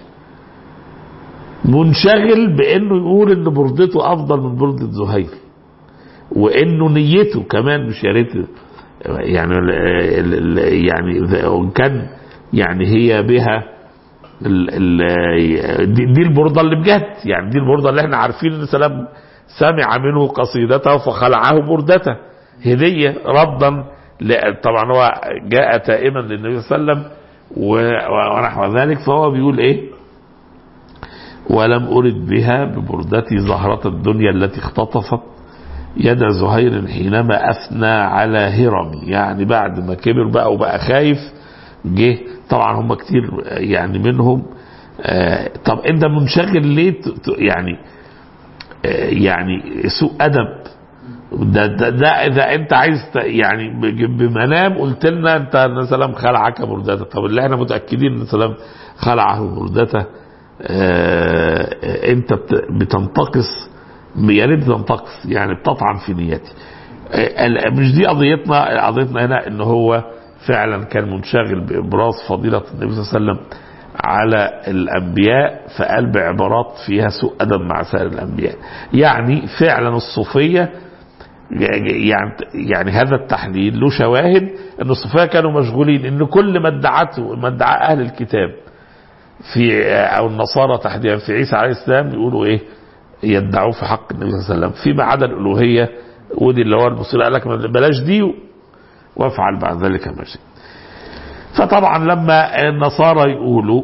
منشغل بانه يقول ان بردته افضل من برده زهير وانه نيته كمان مش يا ريت يعني ال- ال- يعني إذا- وإن كان يعني هي بها ال ال دي, دي البرده اللي بجد يعني دي البرده اللي احنا عارفين ان سلام سمع منه قصيدته فخلعه بردته هديه ردا ل- طبعا هو جاء تائما للنبي صلى الله عليه وسلم و- ونحو ذلك فهو بيقول ايه ولم أرد بها ببردتي زهرة الدنيا التي اختطفت يد زهير حينما أثنى على هرمي يعني بعد ما كبر بقى وبقى خايف جه طبعا هم كتير يعني منهم آه طب انت منشغل ليه ت- ت- يعني آه يعني سوء ادب ده ده, ده اذا انت عايز ت- يعني ب- بمنام قلت لنا انت ان سلام خلعك بردته طب اللي احنا متاكدين ان سلام خلعه بردته آه انت بت- بتنتقص يا ريت تنتقص يعني بتطعن في نيتي آه، ال- مش دي قضيتنا قضيتنا هنا ان هو فعلا كان منشغل بابراز فضيله النبي صلى الله عليه وسلم على الانبياء فقال بعبارات فيها سوء ادب مع سائر الانبياء يعني فعلا الصوفيه يعني يعني هذا التحليل له شواهد ان الصوفيه كانوا مشغولين ان كل ما ادعته ما ادعى اهل الكتاب في او النصارى تحديدا في عيسى عليه السلام يقولوا ايه يدعوه في حق النبي صلى الله عليه وسلم فيما عدا الالوهيه ودي اللي هو المصير قال لك بلاش دي وافعل بعد ذلك ما شئت فطبعا لما النصارى يقولوا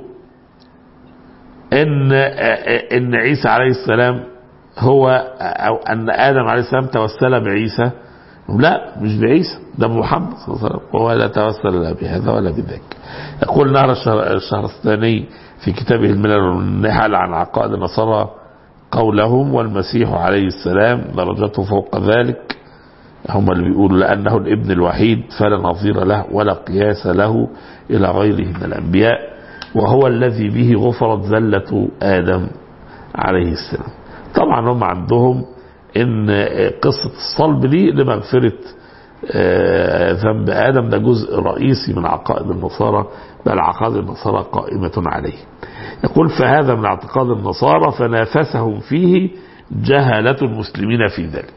ان ان عيسى عليه السلام هو او ان ادم عليه السلام توسل بعيسى لا مش بعيسى ده محمد صلى الله عليه وسلم وهو لا توسل لا بهذا ولا بذاك يقول نهر الشهر, الشهر الثاني في كتابه الملل والنحل عن عقائد النصارى قولهم والمسيح عليه السلام درجته فوق ذلك هم اللي بيقولوا لأنه الابن الوحيد فلا نظير له ولا قياس له إلى غيره من الأنبياء وهو الذي به غفرت زلة آدم عليه السلام طبعا هم عندهم ان قصة الصلب دي لمغفرة آه، ذنب آدم ده جزء رئيسي من عقائد النصارى بل عقائد النصارى قائمة عليه يقول فهذا من اعتقاد النصارى فنافسهم فيه جهلة المسلمين في ذلك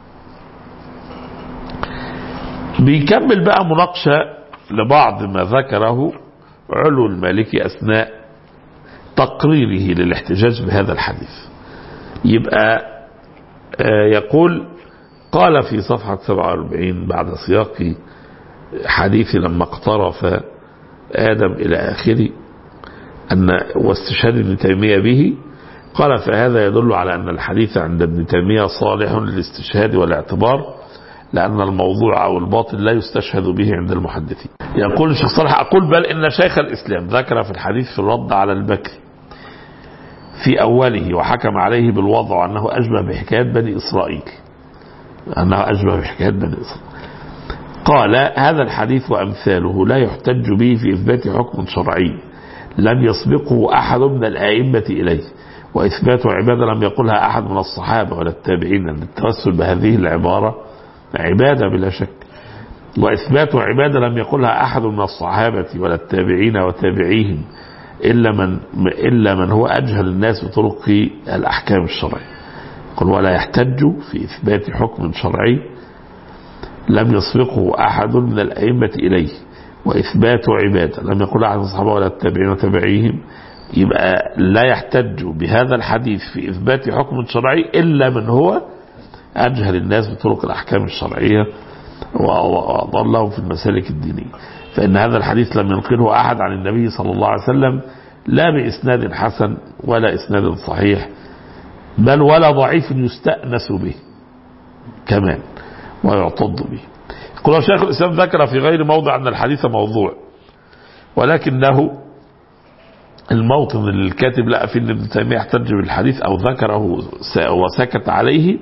بيكمل بقى مناقشة لبعض ما ذكره علو المالكي أثناء تقريره للاحتجاج بهذا الحديث يبقى آه، يقول قال في صفحة 47 بعد سياق حديث لما اقترف آدم إلى آخره أن واستشهاد ابن تيمية به قال فهذا يدل على أن الحديث عند ابن تيمية صالح للاستشهاد والاعتبار لأن الموضوع أو الباطل لا يستشهد به عند المحدثين يقول الشيخ صالح أقول بل إن شيخ الإسلام ذكر في الحديث في الرد على البكري في أوله وحكم عليه بالوضع أنه أشبه بحكايات بني إسرائيل أنه أشبه بحكايات بني إسرائيل قال هذا الحديث وأمثاله لا يحتج به في إثبات حكم شرعي لم يسبقه أحد من الآئمة إليه وإثبات عبادة لم يقلها أحد من الصحابة ولا التابعين أن التوسل بهذه العبارة عبادة بلا شك وإثبات عبادة لم يقلها أحد من الصحابة ولا التابعين وتابعيهم إلا من إلا من هو أجهل الناس بطرق الأحكام الشرعية قل ولا يحتج في إثبات حكم شرعي لم يسبقه أحد من الأئمة إليه وإثبات عبادة لم يقل أحد من الصحابة ولا التابعين وتابعيهم يبقى لا يحتج بهذا الحديث في إثبات حكم شرعي إلا من هو أجهل الناس بطرق الأحكام الشرعية وأضلهم في المسالك الدينية فإن هذا الحديث لم ينقله أحد عن النبي صلى الله عليه وسلم لا بإسناد حسن ولا إسناد صحيح بل ولا ضعيف يستأنس به كمان ويعتض به يقول شيخ الإسلام ذكر في غير موضع أن الحديث موضوع ولكنه الموطن اللي الكاتب لقى فيه ان ابن تيميه يحتج بالحديث او ذكره وسكت عليه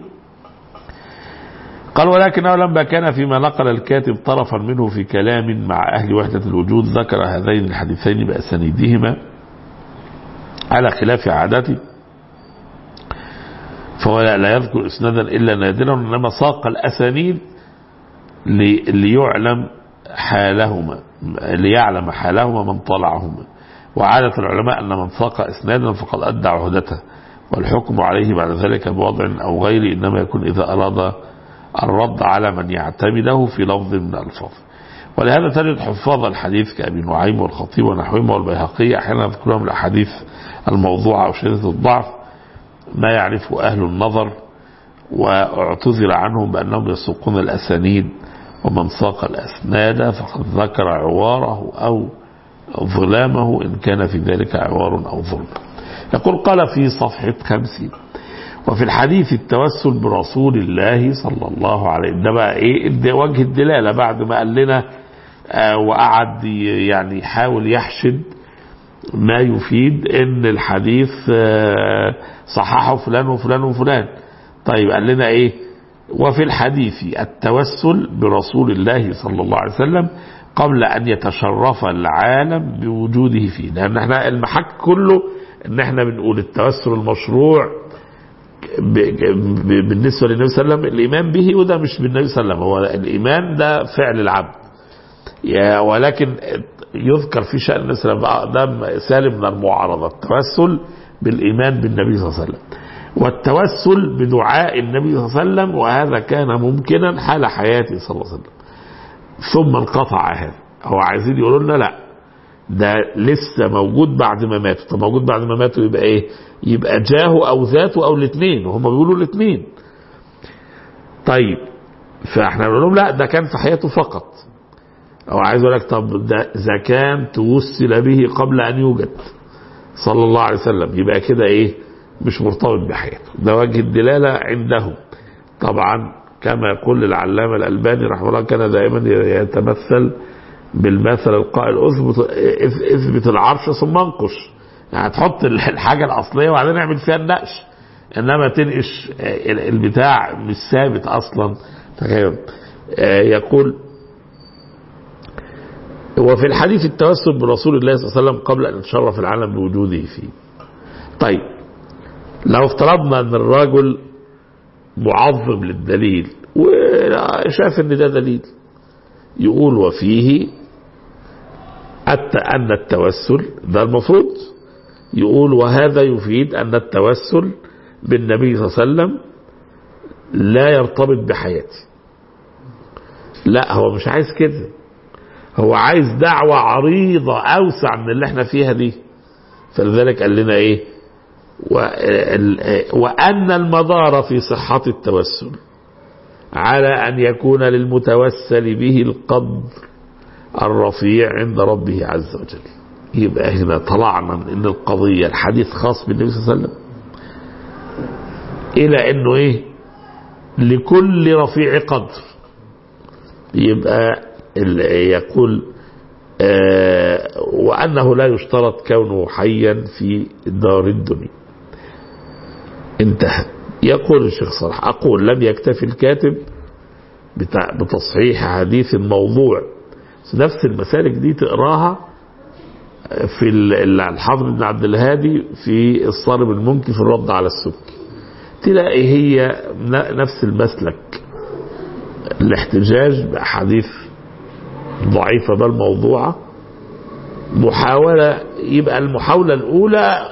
قال ولكنه لما كان فيما نقل الكاتب طرفا منه في كلام مع اهل وحده الوجود ذكر هذين الحديثين باسانيدهما على خلاف عادته فهو لا يذكر اسنادا الا نادرا انما ساق الاسانيد ليعلم حالهما ليعلم حالهما من طلعهما وعادة العلماء أن من ساق إسنادا فقد أدى عهدته والحكم عليه بعد ذلك بوضع أو غيره إنما يكون إذا أراد الرد على من يعتمده في لفظ من الألفاظ ولهذا تجد حفاظ الحديث كأبي نعيم والخطيب ونحوهما والبيهقي أحيانا يذكرون الأحاديث الموضوعة أو شديدة الضعف ما يعرف أهل النظر واعتذر عنهم بأنهم يسوقون الأسانيد ومن ساق الأسناد فقد ذكر عواره أو ظلامه إن كان في ذلك عوار أو ظلم يقول قال في صفحة خمسين وفي الحديث التوسل برسول الله صلى الله عليه ده بقى ايه ده وجه الدلالة بعد ما قال لنا آه وقعد يعني يحاول يحشد ما يفيد ان الحديث آه صححه فلان وفلان وفلان طيب قال لنا ايه وفي الحديث التوسل برسول الله صلى الله عليه وسلم قبل ان يتشرف العالم بوجوده فيه لان احنا المحك كله ان احنا بنقول التوسل المشروع بالنسبه للنبي صلى الله عليه وسلم الايمان به وده مش بالنبي صلى الله عليه وسلم هو الايمان ده فعل العبد ولكن يذكر في شان النبي صلى الله عليه وسلم ده سالم من المعارضه التوسل بالايمان بالنبي صلى الله عليه وسلم والتوسل بدعاء النبي صلى الله عليه وسلم وهذا كان ممكنا حال حياته صلى الله عليه وسلم ثم انقطع هذا هو عايزين يقولوا لنا لا ده لسه موجود بعد ما ماتوا طب موجود بعد ما ماتوا يبقى ايه يبقى جاهه او ذاته او الاثنين وهم بيقولوا الاثنين طيب فاحنا بنقول لهم لا ده كان في حياته فقط او عايز اقول لك طب ده اذا كان توسل به قبل ان يوجد صلى الله عليه وسلم يبقى كده ايه مش مرتبط بحياته ده وجه الدلاله عندهم طبعا كما يقول العلامة الألباني رحمه الله كان دائما يتمثل بالمثل القائل اثبت اثبت العرش ثم انقش يعني تحط الحاجة الأصلية وبعدين اعمل فيها النقش إنما تنقش البتاع مش ثابت أصلا يقول وفي الحديث التوسل برسول الله صلى الله عليه وسلم قبل أن يتشرف العالم بوجوده فيه طيب لو افترضنا أن الرجل معظم للدليل وشاف ان ده دليل يقول وفيه أن التوسل ده المفروض يقول وهذا يفيد أن التوسل بالنبي صلى الله عليه وسلم لا يرتبط بحياتي لا هو مش عايز كده هو عايز دعوة عريضة أوسع من اللي احنا فيها دي فلذلك قال لنا ايه وأن المدار في صحة التوسل على أن يكون للمتوسل به القدر الرفيع عند ربه عز وجل يبقى هنا طلعنا من ان القضية الحديث خاص بالنبي صلى الله عليه وسلم الى انه ايه لكل رفيع قدر يبقى يقول آه وانه لا يشترط كونه حيا في دار الدنيا انتهى يقول الشيخ صلاح أقول لم يكتفي الكاتب بتصحيح حديث الموضوع نفس المسالك دي تقراها في الحافظ بن عبد الهادي في الصارم المنكي في الرد على السبكي تلاقي هي نفس المسلك الاحتجاج بأحاديث ضعيفة بل موضوعة محاولة يبقى المحاولة الأولى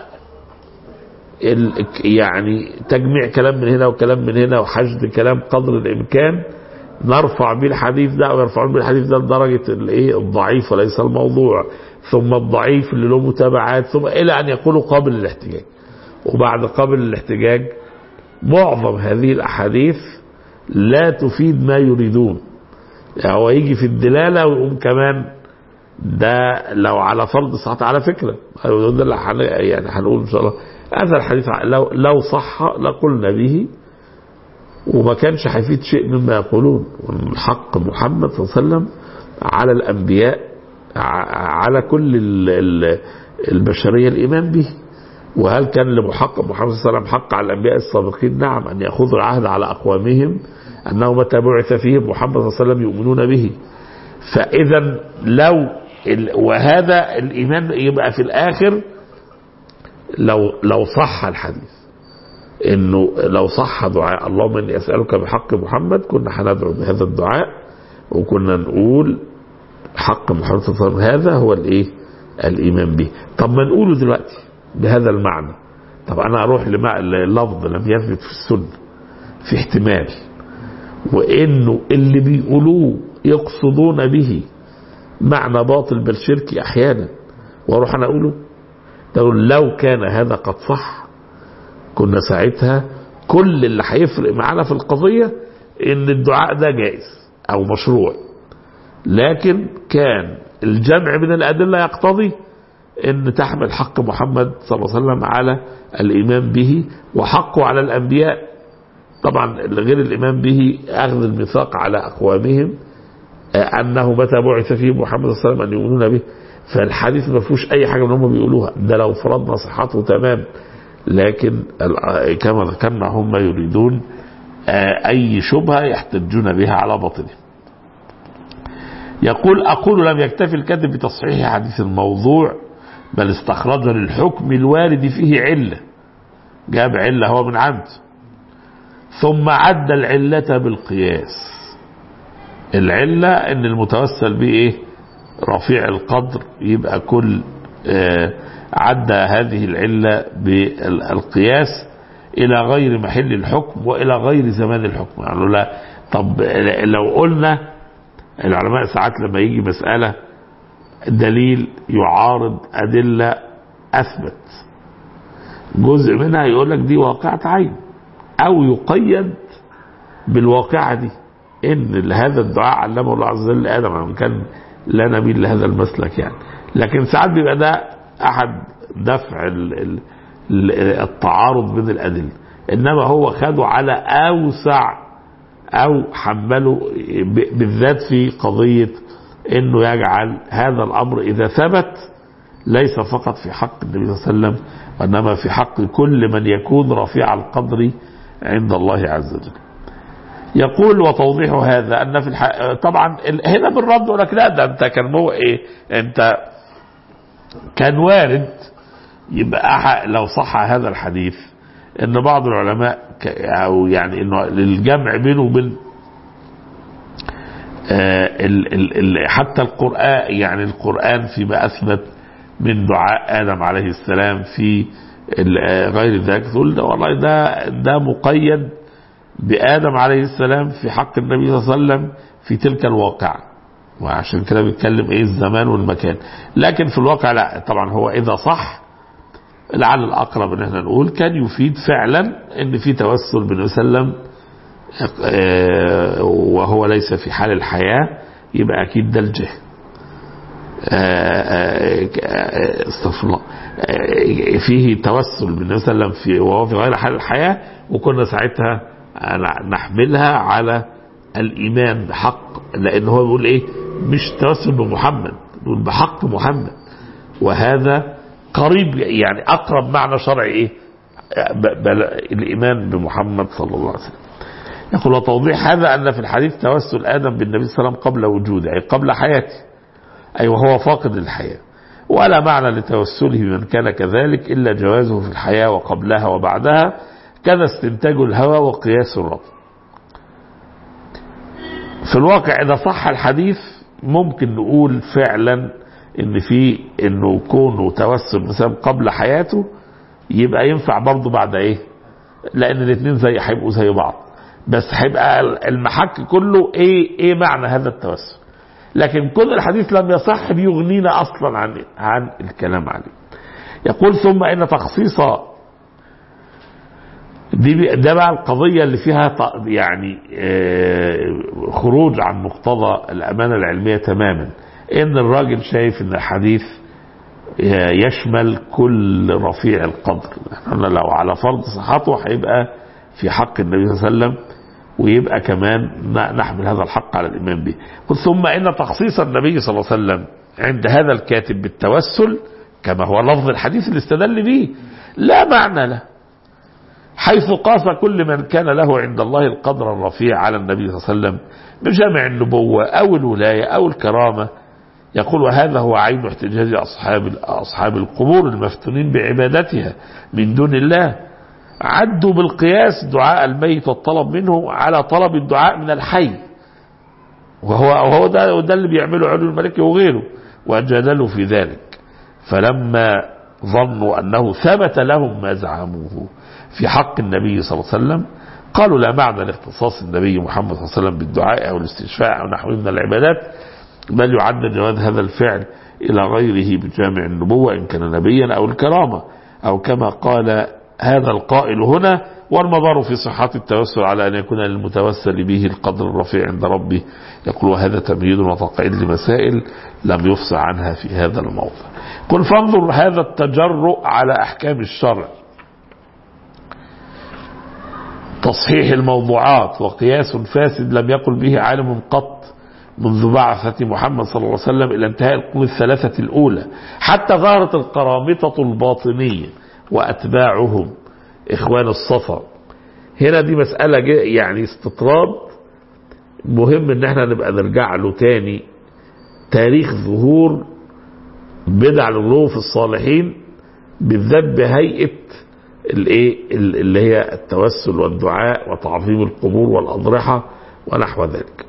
يعني تجميع كلام من هنا وكلام من هنا وحشد كلام قدر الامكان نرفع به الحديث ده او يرفعون به الحديث ده لدرجه الايه الضعيف وليس الموضوع ثم الضعيف اللي له متابعات ثم الى ان يقولوا قابل للاحتجاج وبعد قابل للاحتجاج معظم هذه الاحاديث لا تفيد ما يريدون يعني هو يجي في الدلاله ويقوم كمان ده لو على فرض صحته على فكره ده اللي هن- يعني هنقول ان شاء الله هذا الحديث لو لو صح لقلنا به وما كانش هيفيد شيء مما يقولون حق محمد صلى الله عليه وسلم على الانبياء ع- على كل ال- ال- البشريه الايمان به وهل كان لمحقق محمد صلى الله عليه وسلم حق على الانبياء السابقين نعم ان ياخذوا العهد على اقوامهم انه متى بعث فيهم محمد صلى الله عليه وسلم يؤمنون به فاذا لو ال- وهذا الايمان يبقى في الاخر لو لو صح الحديث انه لو صح دعاء اللهم اني اسالك بحق محمد كنا هندعو بهذا الدعاء وكنا نقول حق محمد صلى الله عليه وسلم هذا هو الايه الايمان به طب ما نقوله دلوقتي بهذا المعنى طب انا اروح لمع- للفظ لم يثبت في السنه في احتمال وانه اللي بيقولوه يقصدون به معنى باطل بل شركي احيانا واروح انا اقوله تقول لو كان هذا قد صح كنا ساعتها كل اللي هيفرق معانا في القضيه ان الدعاء ده جائز او مشروع لكن كان الجمع من الادله يقتضي ان تحمل حق محمد صلى الله عليه وسلم على الايمان به وحقه على الانبياء طبعا غير الايمان به اخذ الميثاق على اقوامهم آه، انه متى بعث فيه محمد صلى الله عليه وسلم ان يؤمنون به فالحديث ما فيهوش اي حاجه من هم بيقولوها ده لو فرضنا صحته تمام لكن ال- كما ذكرنا هم يريدون آه، اي شبهه يحتجون بها على باطلهم يقول أقول لم يكتفي الكاتب بتصحيح حديث الموضوع بل استخرج للحكم الوارد فيه علة جاب علة هو من عنده ثم عد العلة بالقياس العلة ان المتوسل به ايه رفيع القدر يبقى كل آه عد هذه العلة بالقياس الى غير محل الحكم والى غير زمان الحكم يعني لا طب لو قلنا العلماء ساعات لما يجي مسألة دليل يعارض أدلة أثبت جزء منها يقول لك دي واقعة عين أو يقيد بالواقعة دي إن هذا الدعاء علمه الله عز وجل لآدم وإن كان لا نميل لهذا المسلك يعني لكن ساعات بيبقى ده أحد دفع ال- ال- ال- التعارض بين الأدلة إنما هو خده على أوسع او حمله ب- بالذات في قضية انه يجعل هذا الامر اذا ثبت ليس فقط في حق النبي صلى الله عليه وسلم وانما في حق كل من يكون رفيع القدر عند الله عز وجل يقول وتوضيح هذا ان في الح... طبعا ال- هنا بالرد يقول لك لا ده انت كان مو ايه انت كان وارد يبقى أح- لو صح هذا الحديث ان بعض العلماء ك- او يعني انه للجمع بينه وبين آه، ال- ال- ال- حتى القرآن يعني القرآن فيما أثبت من دعاء آدم عليه السلام في ال- آه، غير ذلك تقول ده والله ده ده مقيد بآدم عليه السلام في حق النبي صلى الله عليه وسلم في تلك الواقعة وعشان كده بيتكلم ايه الزمان والمكان لكن في الواقع لا طبعا هو اذا صح لعل الاقرب ان احنا نقول كان يفيد فعلا ان في توسل بالنبي صلى الله عليه وسلم آه، وهو ليس في حال الحياه يبقى اكيد ده الجهل آه، آه، آه، استغفر الله آه، فيه توسل بالنبي صلى الله عليه وسلم في وهو في غير حال الحياه وكنا ساعتها نحملها على الايمان بحق لان هو بيقول ايه مش توسل بمحمد بيقول بحق محمد وهذا قريب يعني اقرب معنى شرعي ايه ب- بل الايمان بمحمد صلى الله عليه وسلم يقول وتوضيح هذا ان في الحديث توسل ادم بالنبي صلى الله عليه وسلم قبل وجوده اي قبل حياته اي وهو فاقد الحياه ولا معنى لتوسله بمن كان كذلك الا جوازه في الحياه وقبلها وبعدها كذا استنتاج الهوى وقياس الرب في الواقع اذا صح الحديث ممكن نقول فعلا ان في انه كونه توسل مثلا قبل حياته يبقى ينفع برضه بعد ايه لان الاثنين زي هيبقوا زي بعض بس هيبقى المحك كله ايه ايه معنى هذا التوسل لكن كل الحديث لم يصح بيغنينا اصلا عن عن الكلام عليه يقول ثم ان تخصيص دي بي- ده بقى القضية اللي فيها ط- يعني آه، خروج عن مقتضى الأمانة العلمية تماما إن الراجل شايف إن الحديث آه، يشمل كل رفيع القدر احنا لو على فرض صحته هيبقى في حق النبي صلى الله عليه وسلم ويبقى كمان ن- نحمل هذا الحق على الإيمان به قل ثم إن تخصيص النبي صلى الله عليه وسلم عند هذا الكاتب بالتوسل كما هو لفظ الحديث اللي استدل به لا معنى له حيث قاس كل من كان له عند الله القدر الرفيع على النبي صلى الله عليه وسلم بجامع النبوة أو الولاية أو الكرامة يقول وهذا هو عين احتجاج أصحاب أصحاب القبور المفتونين بعبادتها من دون الله عدوا بالقياس دعاء الميت والطلب منه على طلب الدعاء من الحي وهو وهو ده, وده اللي بيعمله علو الملكي وغيره وجادلوا في ذلك فلما ظنوا أنه ثبت لهم ما زعموه في حق النبي صلى الله عليه وسلم قالوا لا معنى لاختصاص النبي محمد صلى الله عليه وسلم بالدعاء أو الاستشفاء أو نحوه من العبادات بل يعد جواز هذا الفعل إلى غيره بجامع النبوة إن كان نبيا أو الكرامة أو كما قال هذا القائل هنا والمدار في صحة التوسل على أن يكون للمتوسل به القدر الرفيع عند ربه يقول وهذا تمهيد وتقعيد لمسائل لم يفصح عنها في هذا الموضع قل فانظر هذا التجرؤ على أحكام الشرع تصحيح الموضوعات وقياس فاسد لم يقل به عالم قط منذ بعثة محمد صلى الله عليه وسلم إلى انتهاء القرون الثلاثة الأولى حتى ظهرت القرامطة الباطنية وأتباعهم إخوان الصفا هنا دي مسألة يعني استطراد مهم ان احنا نبقى نرجع له تاني تاريخ ظهور بدع الغلو في الصالحين بالذات بهيئة الايه اللي هي التوسل والدعاء وتعظيم القبور والأضرحة ونحو ذلك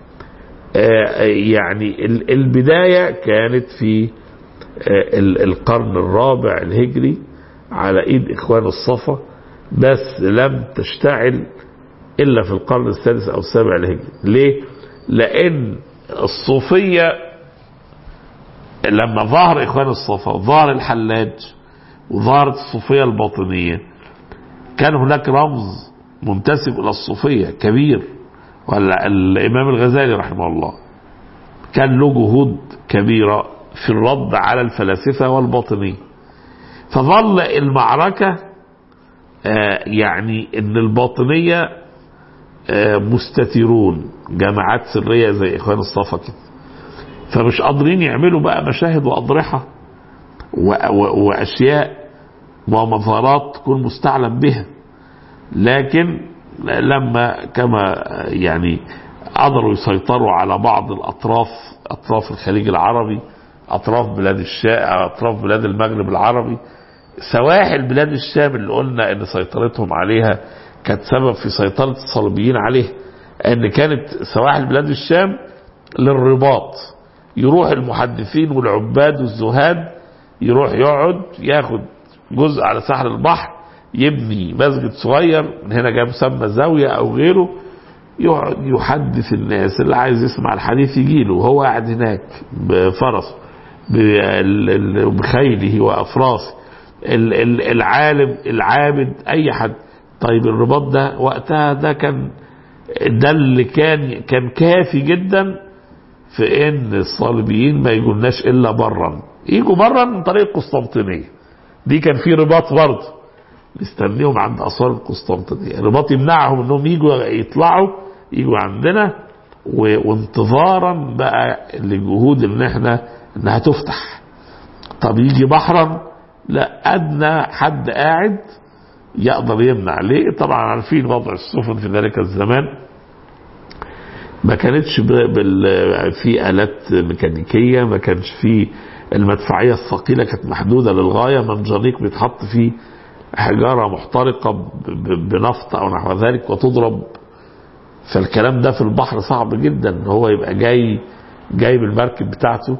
يعني البداية كانت في القرن الرابع الهجري على ايد اخوان الصفا بس لم تشتعل الا في القرن السادس او السابع الهجري ليه لان الصوفية لما ظهر اخوان الصفا ظهر الحلاج وظهرت الصوفية الباطنية كان هناك رمز منتسب الى الصوفية كبير ولا الامام الغزالي رحمه الله كان له جهود كبيرة في الرد على الفلاسفة والباطنية فظل المعركة آه يعني ان الباطنية آه مستترون جماعات سرية زي اخوان الصفا كده فمش قادرين يعملوا بقى مشاهد واضرحة واشياء ومظاهرات تكون مستعلم بها لكن لما كما يعني قدروا يسيطروا على بعض الاطراف اطراف الخليج العربي اطراف بلاد الشام اطراف بلاد المغرب العربي سواحل بلاد الشام اللي قلنا ان سيطرتهم عليها كانت سبب في سيطرة الصليبيين عليها ان كانت سواحل بلاد الشام للرباط يروح المحدثين والعباد والزهاد يروح يقعد ياخد جزء على ساحل البحر يبني مسجد صغير من هنا جاء مسمى زاوية او غيره يقعد يحدث الناس اللي عايز يسمع الحديث يجيله وهو قاعد هناك بفرسه بخيله وافراسه العالم العابد اي حد طيب الرباط ده وقتها ده كان ده اللي كان كان كافي جدا في ان الصليبيين ما يجولناش الا برا يجوا برا من طريق القسطنطينيه دي كان في رباط برضه مستنيهم عند اسوار القسطنطينيه الرباط يمنعهم انهم يجوا يطلعوا يجوا عندنا وانتظارا بقى لجهود ان احنا انها تفتح طب يجي بحرا لا ادنى حد قاعد يقدر يمنع ليه طبعا عارفين وضع السفن في ذلك الزمان ما كانتش بال في الات ميكانيكيه ما كانش في المدفعيه الثقيله كانت محدوده للغايه منجنيق بيتحط فيه حجاره محترقه بنفط او نحو ذلك وتضرب فالكلام ده في البحر صعب جدا هو يبقى جاي جايب المركب بتاعته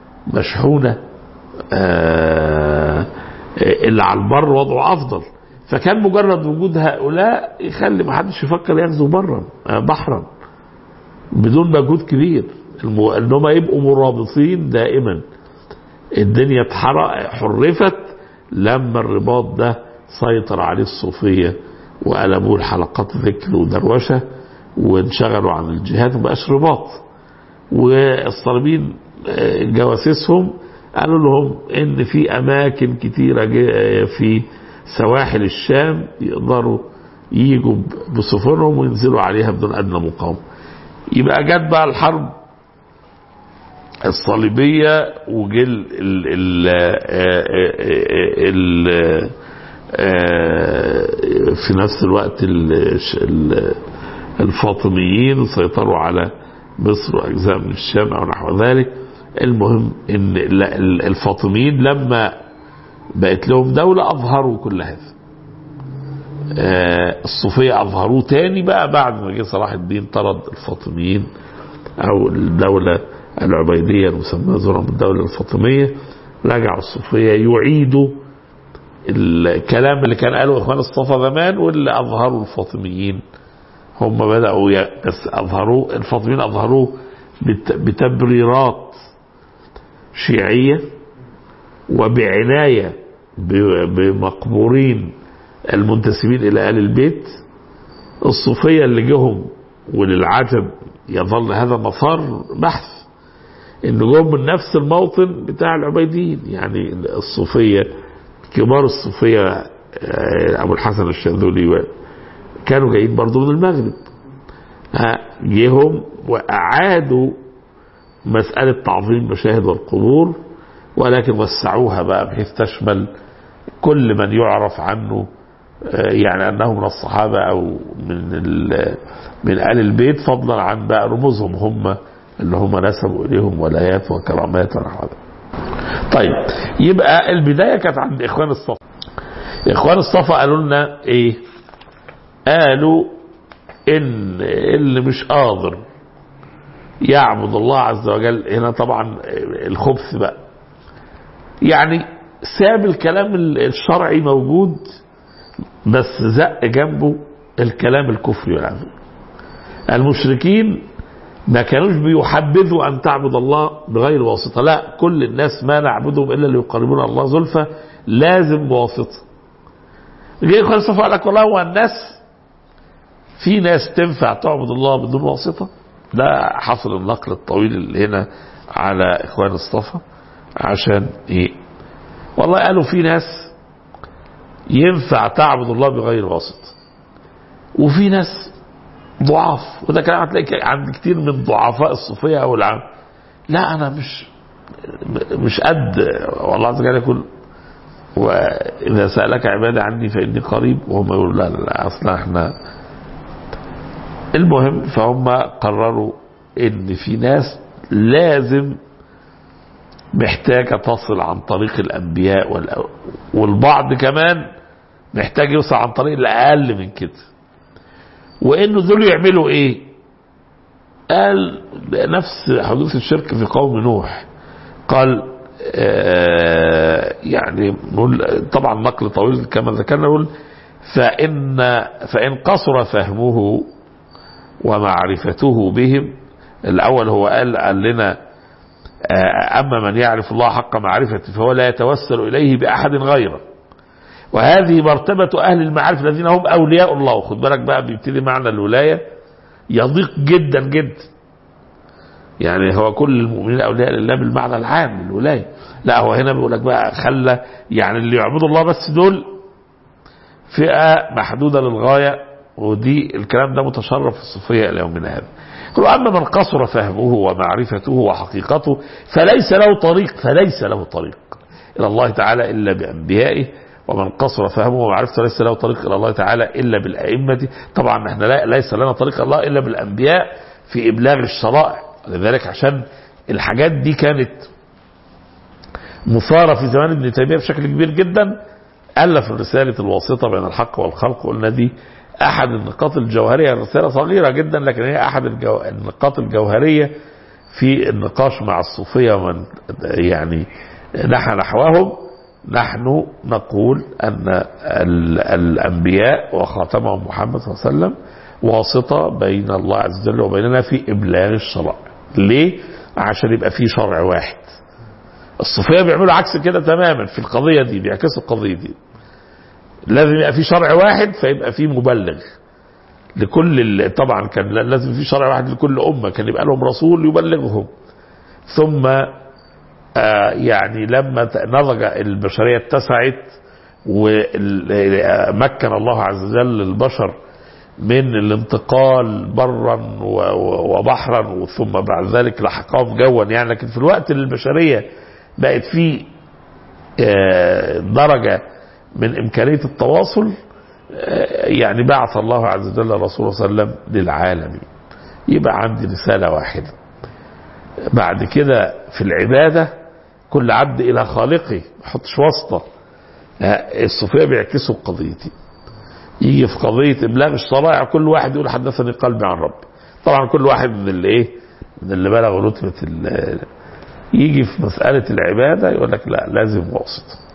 مشحونه آه اللي على البر وضعه افضل فكان مجرد وجود هؤلاء يخلي ما حدش يفكر يغزو برا آه، بحرا بدون مجهود كبير الم- ان هم يبقوا مرابطين دائما الدنيا اتحرق حرفت لما الرباط ده سيطر عليه الصوفيه وقلبوه لحلقات ذكر ودروشه وانشغلوا عن الجهاد مبقاش رباط والصليبيين آه، جواسيسهم قالوا لهم ان في اماكن كتيره ج- في سواحل الشام يقدروا يجوا ب- بسفنهم وينزلوا عليها بدون ادنى مقاومه يبقى جت بقى الحرب الصليبيه وجل ال ال ال ال في نفس الوقت ال- ال- الفاطميين سيطروا على مصر واجزاء من الشام او نحو ذلك المهم ان ال- ال- الفاطميين لما بقت لهم دولة أظهروا كل هذا آه، الصوفية أظهروه تاني بقى بعد ما جه صلاح الدين طرد الفاطميين أو الدولة العبيدية المسمى زورا بالدولة الفاطمية رجعوا الصوفية يعيدوا الكلام اللي كان قاله إخوان الصفا زمان واللي أظهروا الفاطميين هم بدأوا ي- بس أظهروه الفاطميين أظهروه بت- بتبريرات شيعية وبعناية ب- بمقبورين المنتسبين إلى آل البيت الصوفية اللي جهم وللعجب يظل هذا مسار بحث إن جم من نفس الموطن بتاع العبيديين يعني الصوفية كبار الصوفية آه، أبو الحسن الشاذلي و- كانوا جايين برضو من المغرب ها، جيهم وأعادوا مسألة تعظيم مشاهد والقبور ولكن وسعوها بقى بحيث تشمل كل من يعرف عنه آه، يعني انه من الصحابه او من ال- من ال البيت فضلا عن بقى رموزهم هم اللي هم نسبوا اليهم ولايات وكرامات ونحو ذلك. طيب يبقى البدايه كانت عند اخوان الصفا. اخوان الصفا قالوا لنا ايه؟ قالوا ان اللي مش قادر يعبد الله عز وجل هنا طبعا الخبث بقى يعني ساب الكلام الشرعي موجود بس زق جنبه الكلام الكفري والعذاب المشركين ما كانوش بيحبذوا ان تعبد الله بغير واسطه لا كل الناس ما نعبدهم الا ليقربونا الله زلفى لازم بواسطه جه اخوان الصفا قال لك والله هو الناس في ناس تنفع تعبد الله بدون واسطه ده حصل النقل الطويل اللي هنا على اخوان الصفا عشان ايه والله قالوا في ناس ينفع تعبد الله بغير واسطه وفي ناس ضعاف وده كلام هتلاقي عند كتير من ضعفاء الصوفيه او العام لا انا مش مش قد والله عز وجل يقول واذا سالك عبادي عني فاني قريب وهم يقولوا لا لا, لا اصلا احنا المهم فهم قرروا ان في ناس لازم محتاجة تصل عن طريق الأنبياء والأو... والبعض كمان محتاج يوصل عن طريق الأقل من كده وإنه دول يعملوا إيه قال نفس حدوث الشرك في قوم نوح قال آه يعني نقول طبعا نقل طويل كما ذكرنا نقول فإن فإن قصر فهمه ومعرفته بهم الأول هو قال قال لنا أما من يعرف الله حق معرفته فهو لا يتوسل إليه بأحد غيره وهذه مرتبة أهل المعارف الذين هم أولياء الله خد بالك بقى بيبتدي معنى الولاية يضيق جدا جدا يعني هو كل المؤمنين أولياء لله بالمعنى العام للولاية لا هو هنا بيقول لك بقى خلى يعني اللي يعبدوا الله بس دول فئة محدودة للغاية ودي الكلام ده متشرف في الصوفية إلى يومنا هذا قالوا أما من قصر فهمه ومعرفته وحقيقته فليس له طريق فليس له طريق إلى الله تعالى إلا بأنبيائه ومن قصر فهمه ومعرفته ليس له طريق إلى الله تعالى إلا بالأئمة طبعا احنا لا ليس لنا طريق الله إلا بالأنبياء في إبلاغ الشرائع لذلك عشان الحاجات دي كانت مثارة في زمان ابن تيمية بشكل كبير جدا ألف رسالة الواسطة بين الحق والخلق قلنا دي أحد النقاط الجوهرية الرسالة صغيرة جدا لكن هي أحد الجو... النقاط الجوهرية في النقاش مع الصوفية ومن يعني نحى نحوهم نحن نقول أن ال- الأنبياء وخاتمهم محمد صلى الله عليه وسلم واسطة بين الله عز وجل وبيننا في إبلاغ الشرع ليه؟ عشان يبقى في شرع واحد الصوفية بيعملوا عكس كده تماما في القضية دي بيعكسوا القضية دي لازم يبقى في شرع واحد فيبقى في مبلغ لكل ال- طبعا كان لازم في شرع واحد لكل أمة كان يبقى لهم رسول يبلغهم ثم آه يعني لما ت- نضج البشرية اتسعت ومكن الله عز وجل البشر من الانتقال برا و- و- وبحرا ثم بعد ذلك لحقهم جوا يعني لكن في الوقت اللي البشرية بقت فيه آه، درجة من إمكانية التواصل آه، يعني بعث الله عز وجل رسوله صلى الله عليه وسلم للعالمين يبقى عندي رسالة واحدة بعد كده في العبادة كل عبد إلى خالقه ما يحطش واسطة آه، الصوفية بيعكسوا القضيتين يجي في قضية إبلاغ الشرائع كل واحد يقول حدثني قلبي عن ربي طبعا كل واحد من اللي إيه من اللي بلغ رتبة ال- يجي في مسألة العبادة يقول لك لا لازم واسطة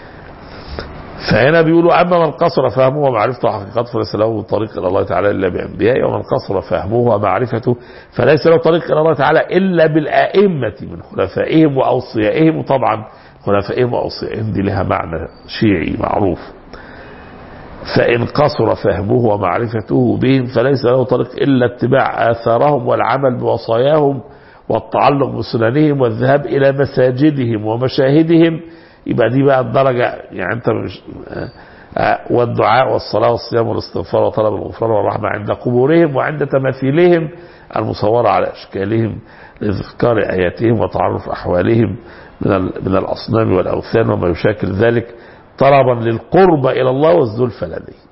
فهنا بيقولوا أما من قصر فهمه ومعرفته وحقيقته فليس له طريق إلى الله تعالى إلا بأنبيائه ومن قصر فهمه ومعرفته فليس له طريق إلى الله تعالى إلا بالأئمة من خلفائهم وأوصيائهم وطبعا خلفائهم وأوصيائهم دي لها معنى شيعي معروف فإن قصر فهمه ومعرفته بهم فليس له طريق إلا اتباع آثارهم والعمل بوصاياهم والتعلق بسننهم والذهاب إلى مساجدهم ومشاهدهم يبقى دي بقى الدرجة يعني أنت مش آه، آه، والدعاء والصلاة والصيام والاستغفار وطلب الغفران والرحمة عند قبورهم وعند تماثيلهم المصورة على أشكالهم لإذكار آياتهم وتعرف أحوالهم من ال- من الأصنام والأوثان وما يشاكل ذلك طلبا للقرب إلى الله والزلفى لديه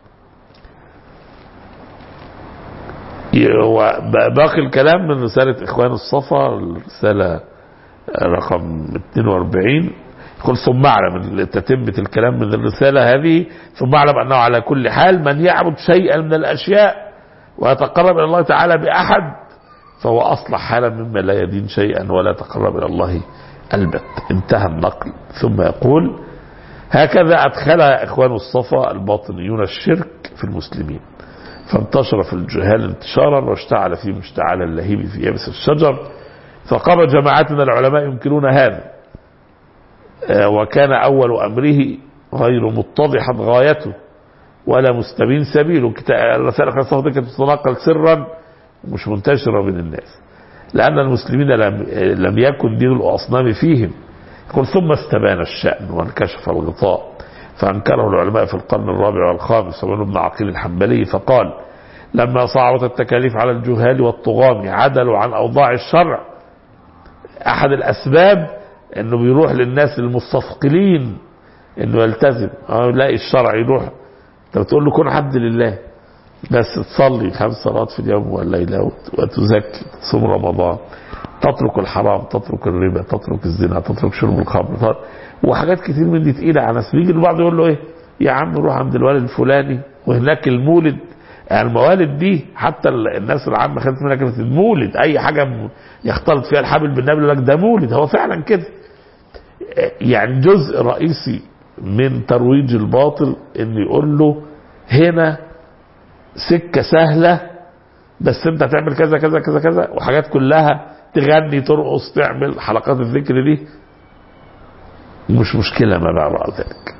باقي الكلام من رسالة إخوان الصفا الرسالة رقم 42 يقول ثم اعلم من تتمة الكلام من الرسالة هذه ثم اعلم أنه على كل حال من يعبد شيئا من الأشياء ويتقرب إلى الله تعالى بأحد فهو أصلح حالا مما لا يدين شيئا ولا يتقرب إلى الله البت انتهى النقل ثم يقول هكذا أدخل إخوان الصفا الباطنيون الشرك في المسلمين فانتشر في الجهال انتشارا واشتعل فيه مشتعل اللهيب في يابس الشجر فقام جماعات من العلماء ينكرون هذا آه، وكان أول أمره غير متضحا غايته ولا مستبين سبيله كتا- الرسائل الخمسة الصفا دي كانت تتناقل سرا ومش منتشرة بين الناس لأن المسلمين لم, لم يكن دين الأصنام فيهم يقول ثم استبان الشأن وانكشف الغطاء فأنكره العلماء في القرن الرابع والخامس ومنهم ابن عقيل الحنبلي فقال لما صعبت التكاليف على الجهال والطغام عدلوا عن أوضاع الشرع أحد الأسباب أنه بيروح للناس المستثقلين أنه يلتزم أو يلاقي الشرع يروح أنت بتقول له كن عبد لله بس تصلي خمس صلوات في اليوم والليلة وت- وتزكي تصوم رمضان تترك الحرام تترك الربا تترك الزنا تترك شرب الخمر تترك- وحاجات كتير من دي تقيلة على ناس بيجي البعض يقول له ايه يا عم روح عند الوالد الفلاني وهناك المولد يعني الموالد دي حتى ال- الناس العامة خدت منها كانت المولد اي حاجة م- يختلط فيها الحبل بالنبي يقول لك ده مولد هو فعلا كده يعني جزء رئيسي من ترويج الباطل ان يقول له هنا سكة سهلة بس انت تعمل كذا كذا كذا كذا وحاجات كلها تغني ترقص تعمل حلقات الذكر دي مش مشكلة ما بعد ذلك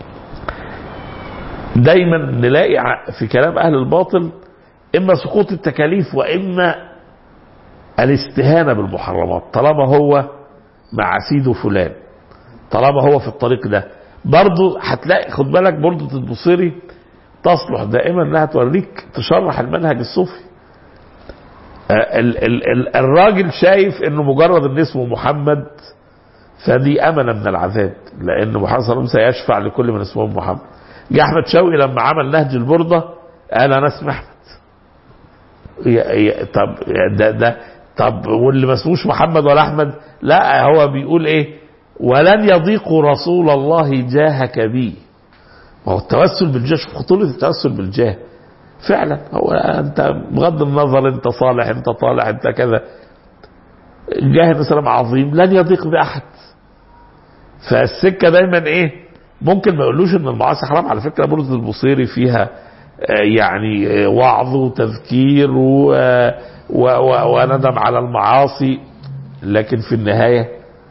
دايما نلاقي ع- في كلام اهل الباطل اما سقوط التكاليف واما الاستهانة بالمحرمات طالما هو مع سيده فلان طالما هو في الطريق ده برضه هتلاقي خد بالك برضه البصيري تصلح دائما انها توريك تشرح المنهج الصوفي آه، ال ال ال الراجل شايف انه مجرد ان اسمه محمد فدي امنه من العذاب لان محمد صلى الله عليه وسلم سيشفع لكل من اسمه محمد جه احمد شوقي لما عمل نهج البرده قال انا اسمي احمد يا- يا- طب ده ده طب واللي ما اسموش محمد ولا احمد لا هو بيقول ايه ولن يضيق رسول الله جاهك بي ما هو التوسل بالجاه شوف خطوره التوسل بالجاه فعلا هو انت بغض النظر انت صالح انت طالح انت كذا جاه النبي صلى الله عليه وسلم عظيم لن يضيق باحد فالسكه دايما ايه ممكن ما يقولوش ان المعاصي حرام على فكره برز البصيري فيها آه، يعني آه، وعظ وتذكير و- و- و- وندم على المعاصي لكن في النهايه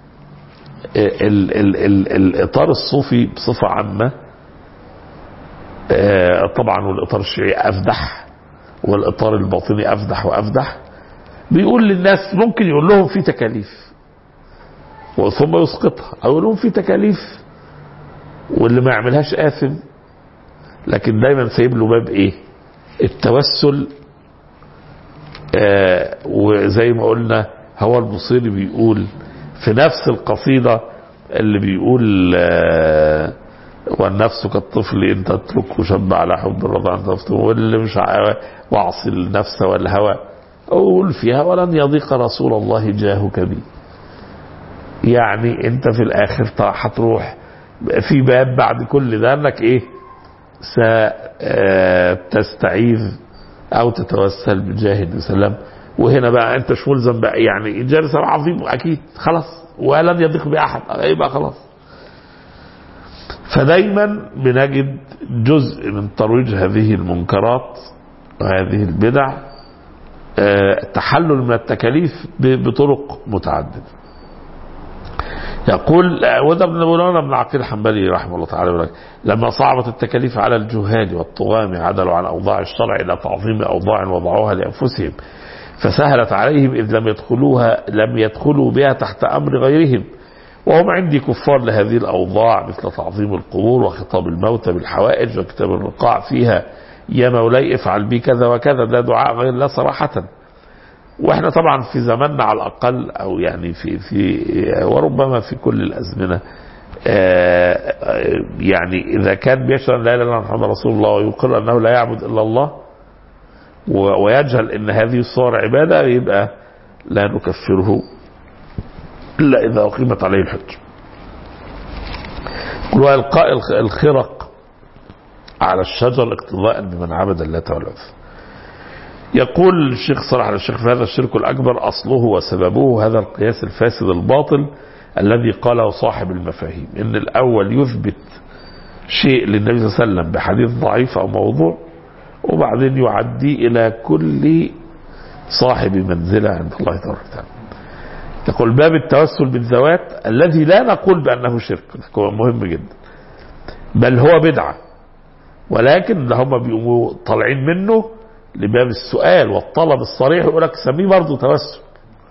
ال ال ال الاطار الصوفي بصفه عامه آه، طبعا والاطار الشيعي افدح والاطار الباطني افدح وافدح بيقول للناس ممكن يقول لهم في تكاليف ثم يسقطها او يقول لهم في تكاليف واللي ما يعملهاش آثم لكن دايما سايب له باب ايه التوسل آه وزي ما قلنا هو البصيري بيقول في نفس القصيدة اللي بيقول آه والنفس كالطفل ان تتركه شب على حب الرضا ان تفتن واللي مش ع- واعصي النفس والهوى اقول فيها ولن يضيق رسول الله جاهك بي يعني انت في الاخر طا- هتروح في باب بعد كل ده انك ايه ستستعيذ او تتوسل بجاه النبي صلى الله عليه وسلم وهنا بقى انت مش ملزم بقى يعني جالس عظيم اكيد خلاص ولن يضيق باحد يبقى خلاص فدايما بنجد جزء من ترويج هذه المنكرات وهذه البدع آه، تحلل من التكاليف ب- بطرق متعدده يقول وده ابن مولانا ابن عقيل الحنبلي رحمه الله تعالى يقول لك، لما صعبت التكاليف على الجهال والطغام عدلوا عن اوضاع الشرع الى تعظيم اوضاع وضعوها لانفسهم فسهلت عليهم اذ لم يدخلوها لم يدخلوا بها تحت امر غيرهم وهم عندي كفار لهذه الاوضاع مثل تعظيم القبور وخطاب الموتى بالحوائج وكتاب الرقاع فيها يا مولاي افعل بي كذا وكذا ده دعاء غير الله صراحه واحنا طبعا في زماننا على الاقل او يعني في في وربما في كل الازمنه آه، آه، يعني اذا كان بيشهد أن لا اله الا الله محمد رسول الله ويقر انه لا يعبد الا الله و- ويجهل ان هذه الصور عباده يبقى لا نكفره الا اذا اقيمت عليه الحج والقاء الخ- الخرق على الشجر اقتضاء بمن عبد اللات والعزى يقول الشيخ صلاح على الشيخ في هذا الشرك الأكبر أصله وسببه هذا القياس الفاسد الباطل الذي قاله صاحب المفاهيم إن الأول يثبت شيء للنبي صلى الله عليه وسلم بحديث ضعيف أو موضوع وبعدين يعدي إلى كل صاحب منزلة عند الله تبارك وتعالى يقول باب التوسل بالذوات الذي لا نقول بأنه شرك هو مهم جدا بل هو بدعة ولكن ده هم بيقوموا طالعين منه لباب السؤال والطلب الصريح يقول لك سميه برضه توسل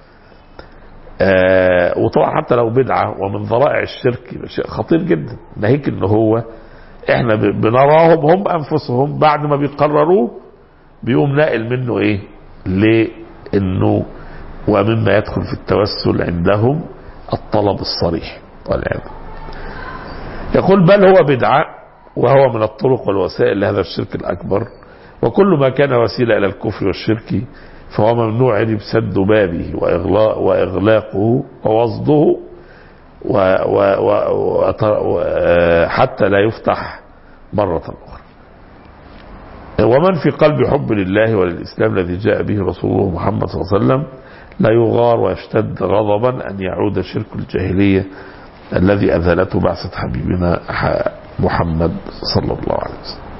آه وطبعا حتى لو بدعه ومن ذرائع الشرك يبقى شيء خطير جدا ناهيك ان هو احنا ب- بنراهم هم انفسهم بعد ما بيقرروه بيقوم ناقل منه ايه لانه ومما يدخل في التوسل عندهم الطلب الصريح والعياذ يقول بل هو بدعه وهو من الطرق والوسائل لهذا الشرك الاكبر وكل ما كان وسيله الى الكفر والشرك فهو ممنوع يجب سد بابه واغلاق واغلاقه ووصده و و و وط- و حتى لا يفتح مرة أخرى ومن في قلب حب لله وللإسلام الذي جاء به رسوله محمد صلى الله عليه وسلم لا يغار ويشتد غضبا أن يعود شرك الجاهلية الذي أذلته بعثة حبيبنا ح- محمد صلى الله عليه وسلم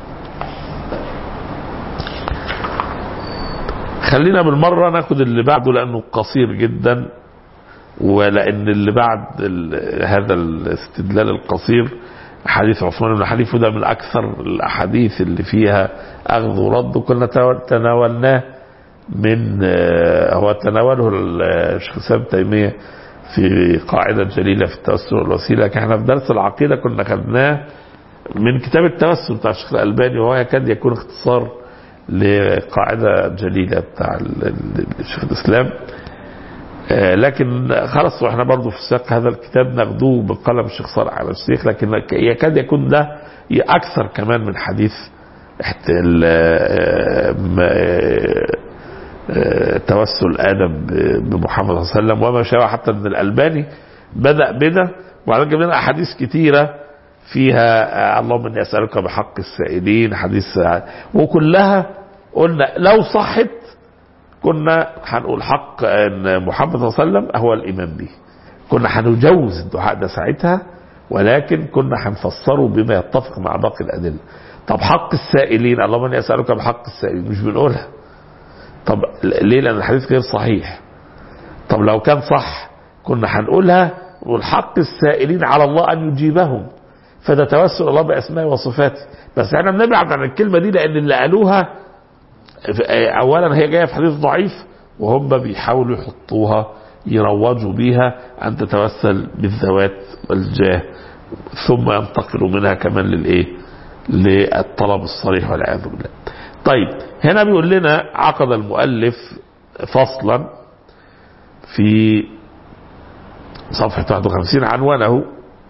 خلينا بالمرة ناخد اللي بعده لأنه قصير جدا ولأن اللي بعد ال- هذا الاستدلال القصير حديث عثمان بن حنيف ده من أكثر الأحاديث اللي فيها أخذ ورد وكنا تو- تناولناه من آه، هو تناوله الشيخ الإسلام ابن تيمية في قاعدة جليلة في التوسل والوسيلة لكن احنا في درس العقيدة كنا خدناه من كتاب التوسل بتاع الشيخ الألباني وهو يكاد يكون اختصار لقاعدة جليلة بتاع ال- ال- الشيخ الإسلام آه، لكن خلاص واحنا برضو في سياق هذا الكتاب ناخدوه بقلم الشيخ صالح على الشيخ لكن يكاد يكون ده اكثر كمان من حديث احت- ال- آه، م- آه، آه، توسل ادم ب- بمحمد صلى الله عليه وسلم وما شابه حتى ان الالباني بدا بده وبعدين جاب لنا احاديث كثيره فيها آه، اللهم اني اسالك بحق السائلين حديث آه، وكلها قلنا لو صحت كنا هنقول حق ان محمد صلى الله عليه وسلم هو الامام به كنا هنجوز الدعاء ده ساعتها ولكن كنا هنفسره بما يتفق مع باقي الأدلة طب حق السائلين اللهم اني اسالك بحق السائلين مش بنقولها طب ليه لان الحديث غير صحيح طب لو كان صح كنا هنقولها والحق السائلين على الله ان يجيبهم فده توسل الله باسمائه وصفاته بس احنا بنبعد عن الكلمه دي لان اللي قالوها اولا هي جايه في حديث ضعيف وهم بيحاولوا يحطوها يروجوا بيها ان تتوسل بالذوات والجاه ثم ينتقلوا منها كمان للايه؟ للطلب الصريح والعياذ بالله. طيب هنا بيقول لنا عقد المؤلف فصلا في صفحة 51 عنوانه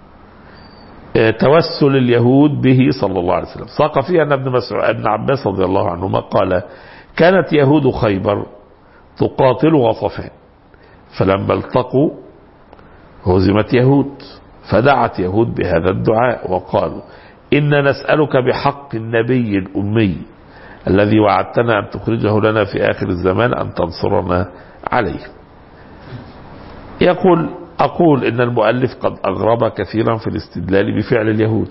توسل اليهود به صلى الله عليه وسلم ساق فيها أن ابن مسعود ابن عباس رضي الله عنهما قال كانت يهود خيبر تقاتل غطفان فلما التقوا هزمت يهود فدعت يهود بهذا الدعاء وقالوا إن نسألك بحق النبي الأمي الذي وعدتنا أن تخرجه لنا في آخر الزمان أن تنصرنا عليه يقول أقول إن المؤلف قد أغرب كثيرا في الاستدلال بفعل اليهود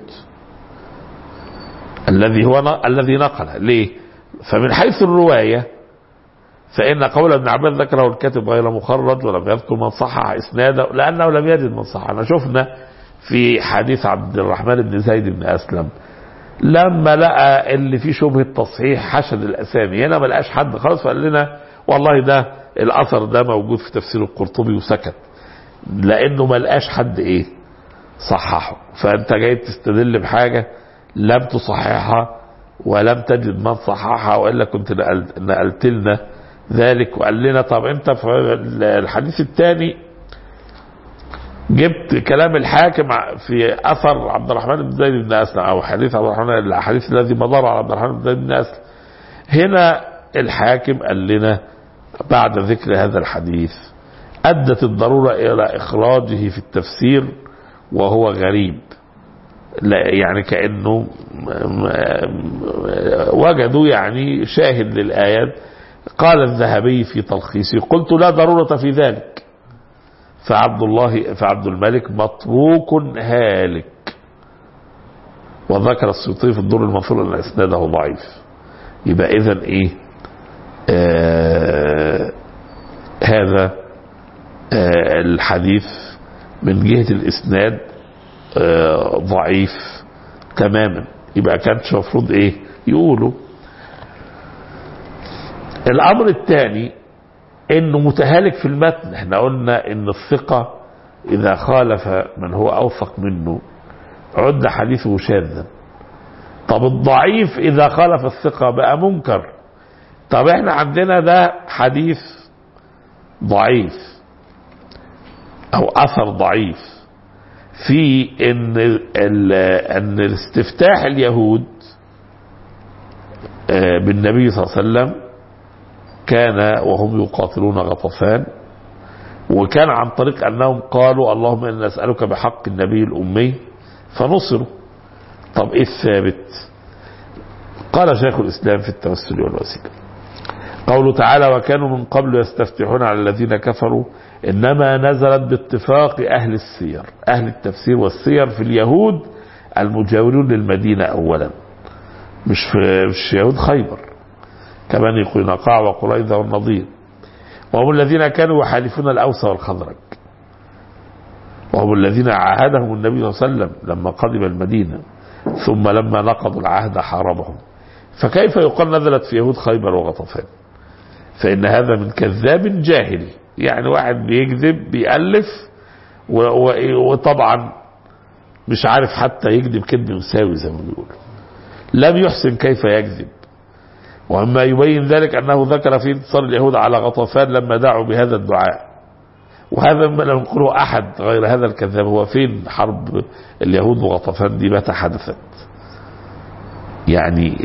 الذي هو ن... الذي نقل ليه فمن حيث الرواية فإن قول ابن عباس ذكره الكاتب غير مخرج ولم يذكر من صحح إسناده لأنه لم يجد من صحح أنا شفنا في حديث عبد الرحمن بن زيد بن أسلم لما لقى اللي فيه شبهة تصحيح حشد الأسامي هنا ما لقاش حد خالص فقال لنا والله ده الأثر ده موجود في تفسير القرطبي وسكت لأنه ما لقاش حد إيه صححه فأنت جاي تستدل بحاجة لم تصححها ولم تجد من صححها وإلا كنت نقلت, نقلت لنا ذلك وقال لنا طب أنت في الحديث الثاني جبت كلام الحاكم في اثر عبد الرحمن بن زيد بن اسلم او حديث عبد الرحمن الحديث الذي مضر على عبد الرحمن بن زيد بن اسلم هنا الحاكم قال لنا بعد ذكر هذا الحديث ادت الضروره الى اخراجه في التفسير وهو غريب لا يعني كانه وجدوا يعني شاهد للايات قال الذهبي في تلخيصه قلت لا ضروره في ذلك فعبد الله فعبد الملك متروك هالك وذكر السيوطي في الدور المنصور ان اسناده ضعيف يبقى اذا ايه آه هذا آه الحديث من جهة الاسناد آه ضعيف تماما يبقى كانش المفروض ايه يقولوا الامر الثاني انه متهالك في المتن احنا قلنا ان الثقة اذا خالف من هو اوثق منه عد حديثه شاذا طب الضعيف اذا خالف الثقة بقى منكر طب احنا عندنا ده حديث ضعيف او اثر ضعيف في ان ان استفتاح اليهود بالنبي صلى الله عليه وسلم كان وهم يقاتلون غطفان وكان عن طريق انهم قالوا اللهم انا نسالك بحق النبي الامي فنصروا طب ايه الثابت قال شيخ الاسلام في التوسل والوسيله قوله تعالى وكانوا من قبل يستفتحون على الذين كفروا انما نزلت باتفاق اهل السير اهل التفسير والسير في اليهود المجاورون للمدينه اولا مش في مش يهود خيبر كبني قينقاع وقريظة والنضير وهم الذين كانوا يحالفون الأوس والخزرج وهم الذين عاهدهم النبي صلى الله عليه وسلم لما قدم المدينة ثم لما نقضوا العهد حاربهم فكيف يقال نزلت في يهود خيبر وغطفان فإن هذا من كذاب جاهل يعني واحد بيكذب بيألف وطبعا مش عارف حتى يكذب كذب مساوي زي ما بيقولوا لم يحسن كيف يكذب وأما يبين ذلك أنه ذكر في انتصار اليهود على غطفان لما دعوا بهذا الدعاء وهذا ما لم يقوله أحد غير هذا الكذاب هو فين حرب اليهود وغطفان دي متى حدثت يعني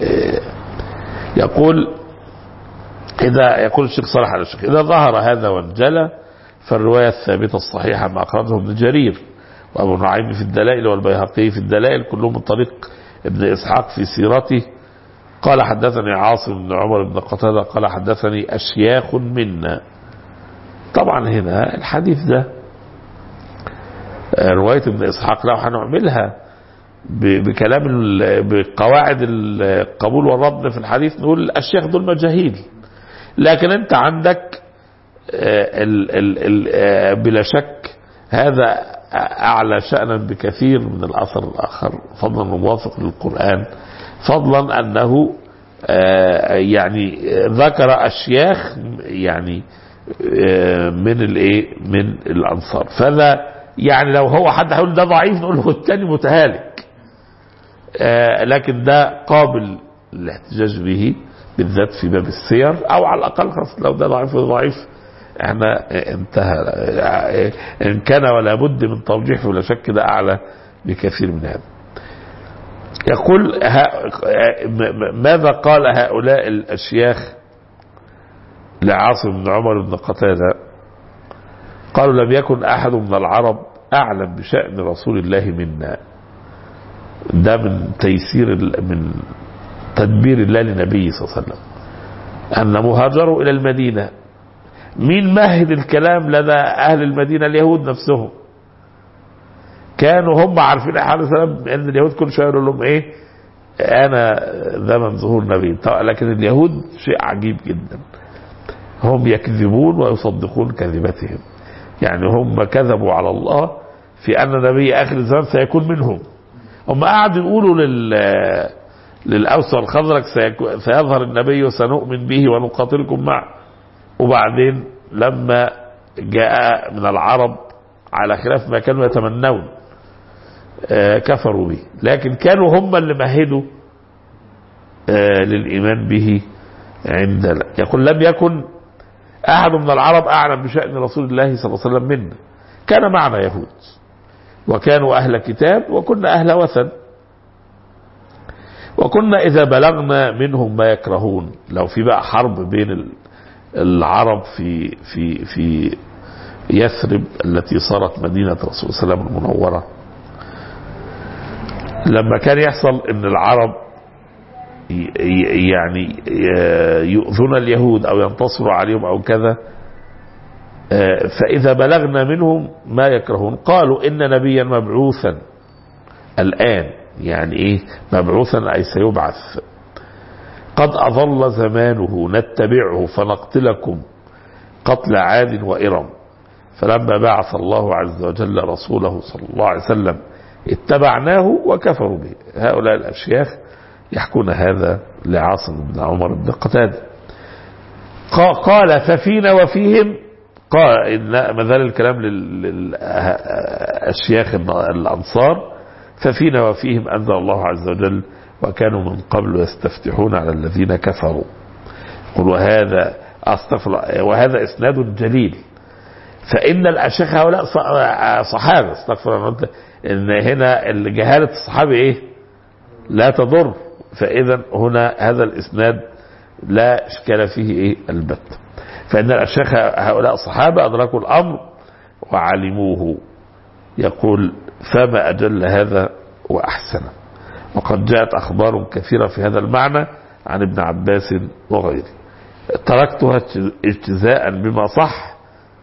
يقول إذا يقول الشيخ صالح على الشيخ إذا ظهر هذا وانجلى فالرواية الثابتة الصحيحة ما أخرجه ابن جرير وأبو نعيم في الدلائل والبيهقي في الدلائل كلهم من طريق ابن إسحاق في سيرته قال حدثني عاصم بن عمر بن قتادة قال حدثني أشياخ منا طبعا هنا الحديث ده رواية ابن إسحاق لو هنعملها ب- بكلام ال- بقواعد القبول والرد في الحديث نقول الشيخ دول مجاهيل لكن انت عندك آه، ال ال ال آه، بلا شك هذا أعلى شأنا بكثير من الأثر الآخر فضلا موافق للقرآن فضلا أنه آه، يعني ذكر أشياخ يعني آه، من الايه من الانصار فذا يعني لو هو حد هيقول ده ضعيف نقول له الثاني متهالك آه، لكن ده قابل للاحتجاج به بالذات في باب السير او على الاقل خلاص لو ده ضعيف وده ضعيف احنا انتهى آه، ان كان ولا بد من ترجيح ولا شك ده اعلى بكثير من هذا يقول ها- م- ماذا قال هؤلاء الاشياخ لعاصم بن عمر بن قتادة قالوا لم يكن أحد من العرب أعلم بشأن رسول الله منا ده من تيسير ال- من تدبير الله لنبيه صلى الله عليه وسلم أن مهاجروا إلى المدينة مين مهد الكلام لدى أهل المدينة اليهود نفسهم كانوا هم عارفين عليه السلام أن اليهود كل شوية يقولوا لهم إيه أنا زمن ظهور نبي طبعا لكن اليهود شيء عجيب جدا هم يكذبون ويصدقون كذبتهم يعني هم كذبوا على الله في أن نبي آخر الزمان سيكون منهم هم قعدوا يقولوا لل للأوس والخزرج سيكو- سيظهر النبي وسنؤمن به ونقاتلكم معه وبعدين لما جاء من العرب على خلاف ما كانوا يتمنون آه، كفروا به لكن كانوا هم اللي مهدوا آه، للإيمان به عند يقول لم يكن أحد من العرب أعلم بشأن رسول الله صلى الله عليه وسلم منا كان معنا يهود وكانوا أهل كتاب وكنا أهل وثن وكنا إذا بلغنا منهم ما يكرهون لو في بقى حرب بين ال- العرب في في في يثرب التي صارت مدينة رسول الله صلى الله عليه وسلم المنورة لما كان يحصل ان العرب ي- ي- يعني ي- يؤذون اليهود او ينتصروا عليهم او كذا آه، فاذا بلغنا منهم ما يكرهون قالوا ان نبيا مبعوثا الان يعني ايه مبعوثا اي سيبعث قد اظل زمانه نتبعه فنقتلكم قتل عاد وارم فلما بعث الله عز وجل رسوله صلى الله عليه وسلم اتبعناه وكفروا به هؤلاء الاشياخ يحكون هذا لعاصم بن عمر بن قتاده قا- قال ففينا وفيهم قال إن ما زال الكلام للأشياخ الأنصار ففينا وفيهم أنزل الله عز وجل وكانوا من قبل يستفتحون على الذين كفروا قل وهذا أستغفر الله- وهذا إسناد جليل فإن الأشياخ هؤلاء ص- صحابة استغفر الله أنت إن هنا جهالة الصحابة إيه لا تضر فإذا هنا هذا الإسناد لا إشكال فيه إيه البت فإن الأشياخ هؤلاء الصحابة أدركوا الأمر وعلموه يقول فما أجل هذا وأحسنه وقد جاءت أخبار كثيرة في هذا المعنى عن ابن عباس وغيره تركتها اجتزاء بما صح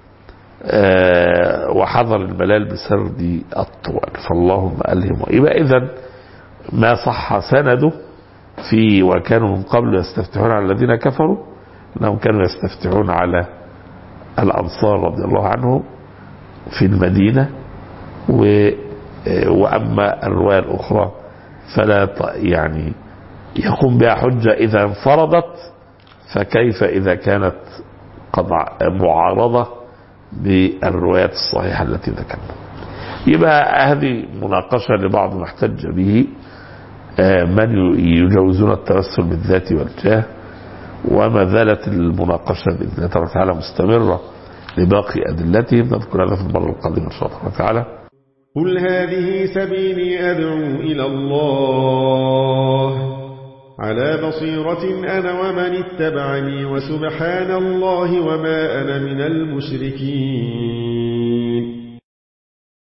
آه، وحذر الملال بسرد الطوال فاللهم ألهم يبقى إذا ما صح سنده في وكانوا من قبل يستفتحون على الذين كفروا انهم كانوا يستفتحون على الانصار رضي الله عنهم في المدينه و واما الروايه الاخرى فلا ط- يعني يقوم بها حجه اذا انفرضت فكيف اذا كانت قد ع- معارضه بالروايات الصحيحه التي ذكرنا يبقى هذه مناقشه لبعض ما احتج به آه، من ي- يجوزون التوسل بالذات والجاه وما زالت المناقشة بإذن الله تبارك وتعالى مستمرة لباقي أدلتهم نذكر هذا في المرة القادمة إن شاء الله تبارك وتعالى
قل هذه سبيلي أدعو إلى الله على بصيرة أنا ومن اتبعني وسبحان الله وما أنا من المشركين